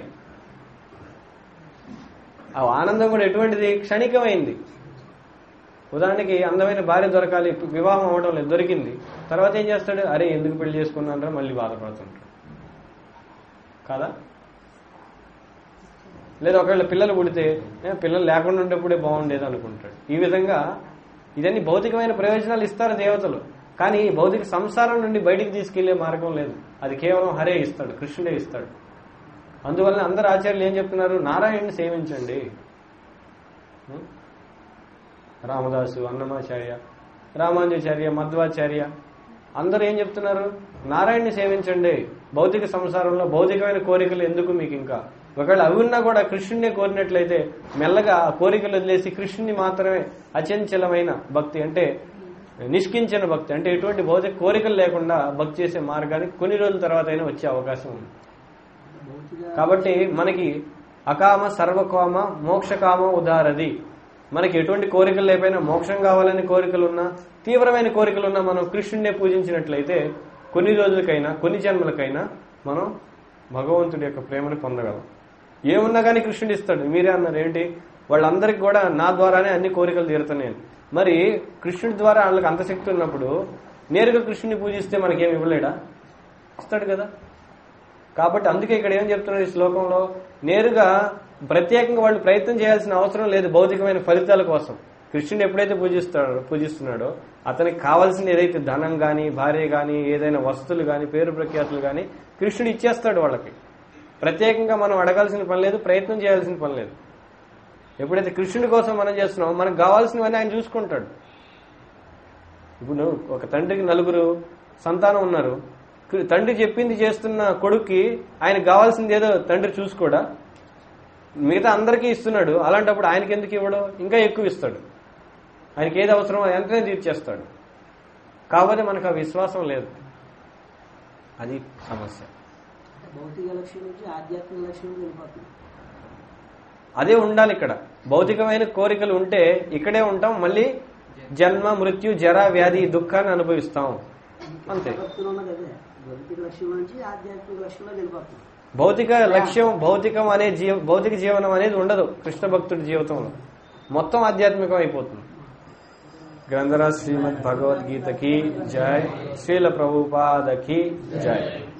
ఆ ఆనందం కూడా ఎటువంటిది క్షణికమైంది ఉదాహరణకి అందమైన భార్య దొరకాలి వివాహం అవడం లేదు దొరికింది తర్వాత ఏం చేస్తాడు అరే ఎందుకు పెళ్లి చేసుకున్నానరా మళ్ళీ బాధపడుతుంటాడు కాదా లేదా ఒకవేళ పిల్లలు పుడితే "ఏ, పిల్లలు లేకుండా ఉండేప్పుడే బాగుండేది అనుకుంటాడు ఈ విధంగా ఇదన్నీ భౌతికమైన ప్రయోజనాలు ఇస్తారు దేవతలు కానీ ఈ భౌతిక సంసారం నుండి బయటికి తీసుకెళ్లే మార్గం లేదు అది కేవలం హరే ఇస్తాడు కృష్ణుడే ఇస్తాడు అందువలన అందరు ఆచార్యులు ఏం చెప్తున్నారు నారాయణుని సేవించండి ఉం? రామదాసు అన్నమాచార్య రామానుజాచార్య మధ్వాచార్య అందరూ ఏం చెప్తున్నారు నారాయణ్ని సేవించండి భౌతిక సంసారంలో భౌతికమైన కోరికలు ఎందుకు మీకు ఇంకా ఒకవేళ అవి ఉన్నా కూడా కృష్ణుడినే కోరినట్లయితే మెల్లగా ఆ కోరికలు వదిలేసి కృష్ణుని మాత్రమే అచంచలమైన భక్తి అంటే నిష్కించిన భక్తి అంటే ఎటువంటి భౌతిక కోరికలు లేకుండా భక్తి చేసే మార్గానికి కొన్ని రోజుల తర్వాత అయినా వచ్చే అవకాశం ఉంది భౌతిక కాబట్టి మనకి అకామ సర్వకామ మోక్షకామ ఉదారది మనకి ఎటువంటి కోరికలు లేకపోయినా మోక్షం కావాలని కోరికలు ఉన్నా తీవ్రమైన కోరికలు ఉన్నా మనం కృష్ణుడినే పూజించినట్లయితే కొన్ని రోజులకైనా కొన్ని జన్మలకైనా మనం భగవంతుడి యొక్క ప్రేమను పొందగలం ఏమున్నా కానీ కృష్ణుడు ఇస్తాడు మీరే అన్నారు ఏంటి వాళ్ళందరికీ కూడా నా ద్వారానే అన్ని కోరికలు తీరుతున్నాయి మరి కృష్ణుడి ద్వారా వాళ్ళకి అంత శక్తి ఉన్నప్పుడు నేరుగా కృష్ణుని పూజిస్తే మనకేమి ఇవ్వలేడా ఇస్తాడు కదా కాబట్టి అందుకే ఇక్కడ ఏం చెప్తున్నారు ఈ శ్లోకంలో నేరుగా ప్రత్యేకంగా వాళ్ళు ప్రయత్నం చేయాల్సిన అవసరం లేదు భౌతికమైన ఫలితాల కోసం కృష్ణుని ఎప్పుడైతే పూజిస్తాడో పూజిస్తున్నాడో అతనికి కావాల్సిన ఏదైతే ధనం గాని భార్య గాని ఏదైనా వస్తువులు గాని పేరు ప్రఖ్యాతులు గాని కృష్ణుడు ఇచ్చేస్తాడు వాళ్ళకి ప్రత్యేకంగా మనం అడగాల్సిన పని లేదు ప్రయత్నం చేయాల్సిన పని లేదు ఎప్పుడైతే కృష్ణుడి కోసం మనం చేస్తున్నామో మనకు కావాల్సినవన్నీ ఆయన చూసుకుంటాడు ఇప్పుడు ఒక తండ్రికి నలుగురు సంతానం ఉన్నారు కు- తండ్రి చెప్పింది చేస్తున్న కొడుక్కి ఆయన కావాల్సింది ఏదో తండ్రి చూసుకోడా మిగతా అందరికీ ఇస్తున్నాడు అలాంటప్పుడు ఆయనకి ఎందుకు ఇవ్వడు ఇంకా ఎక్కువ ఇస్తాడు ఆయనకి ఏది అవసరమో వెంటనే తీర్చేస్తాడు కాకపోతే మనకు ఆ విశ్వాసం లేదు అది సమస్య అంటే భౌతిక లక్ష్యం నుంచి ఆధ్యాత్మిక లక్ష్యం వెళ్ళిపోతుంది అదే ఉండాలి ఇక్కడ భౌతికమైన కోరికలు ఉంటే ఇక్కడే ఉంటాం మళ్ళీ జన్మ మృత్యు జర వ్యాధి ఈ దుఃఖాన్ని అనుభవిస్తాం అంతే భక్తులు ఉన్నది అదే భౌతిక లక్ష్యం నుంచి ఆధ్యాత్మిక లక్ష్యంలో వెళ్ళిపోతుంది భౌతిక లక్ష్యం భౌతికం అనే జీవ భౌతిక జీవనం అనేది ఉండదు కృష్ణ భక్తుడి జీవితంలో మొత్తం ఆధ్యాత్మికం అయిపోతుంది గ్రంథరాజ్ శ్రీమద్ భగవద్గీతకి జై శ్రీల ప్రభుపాదకి జై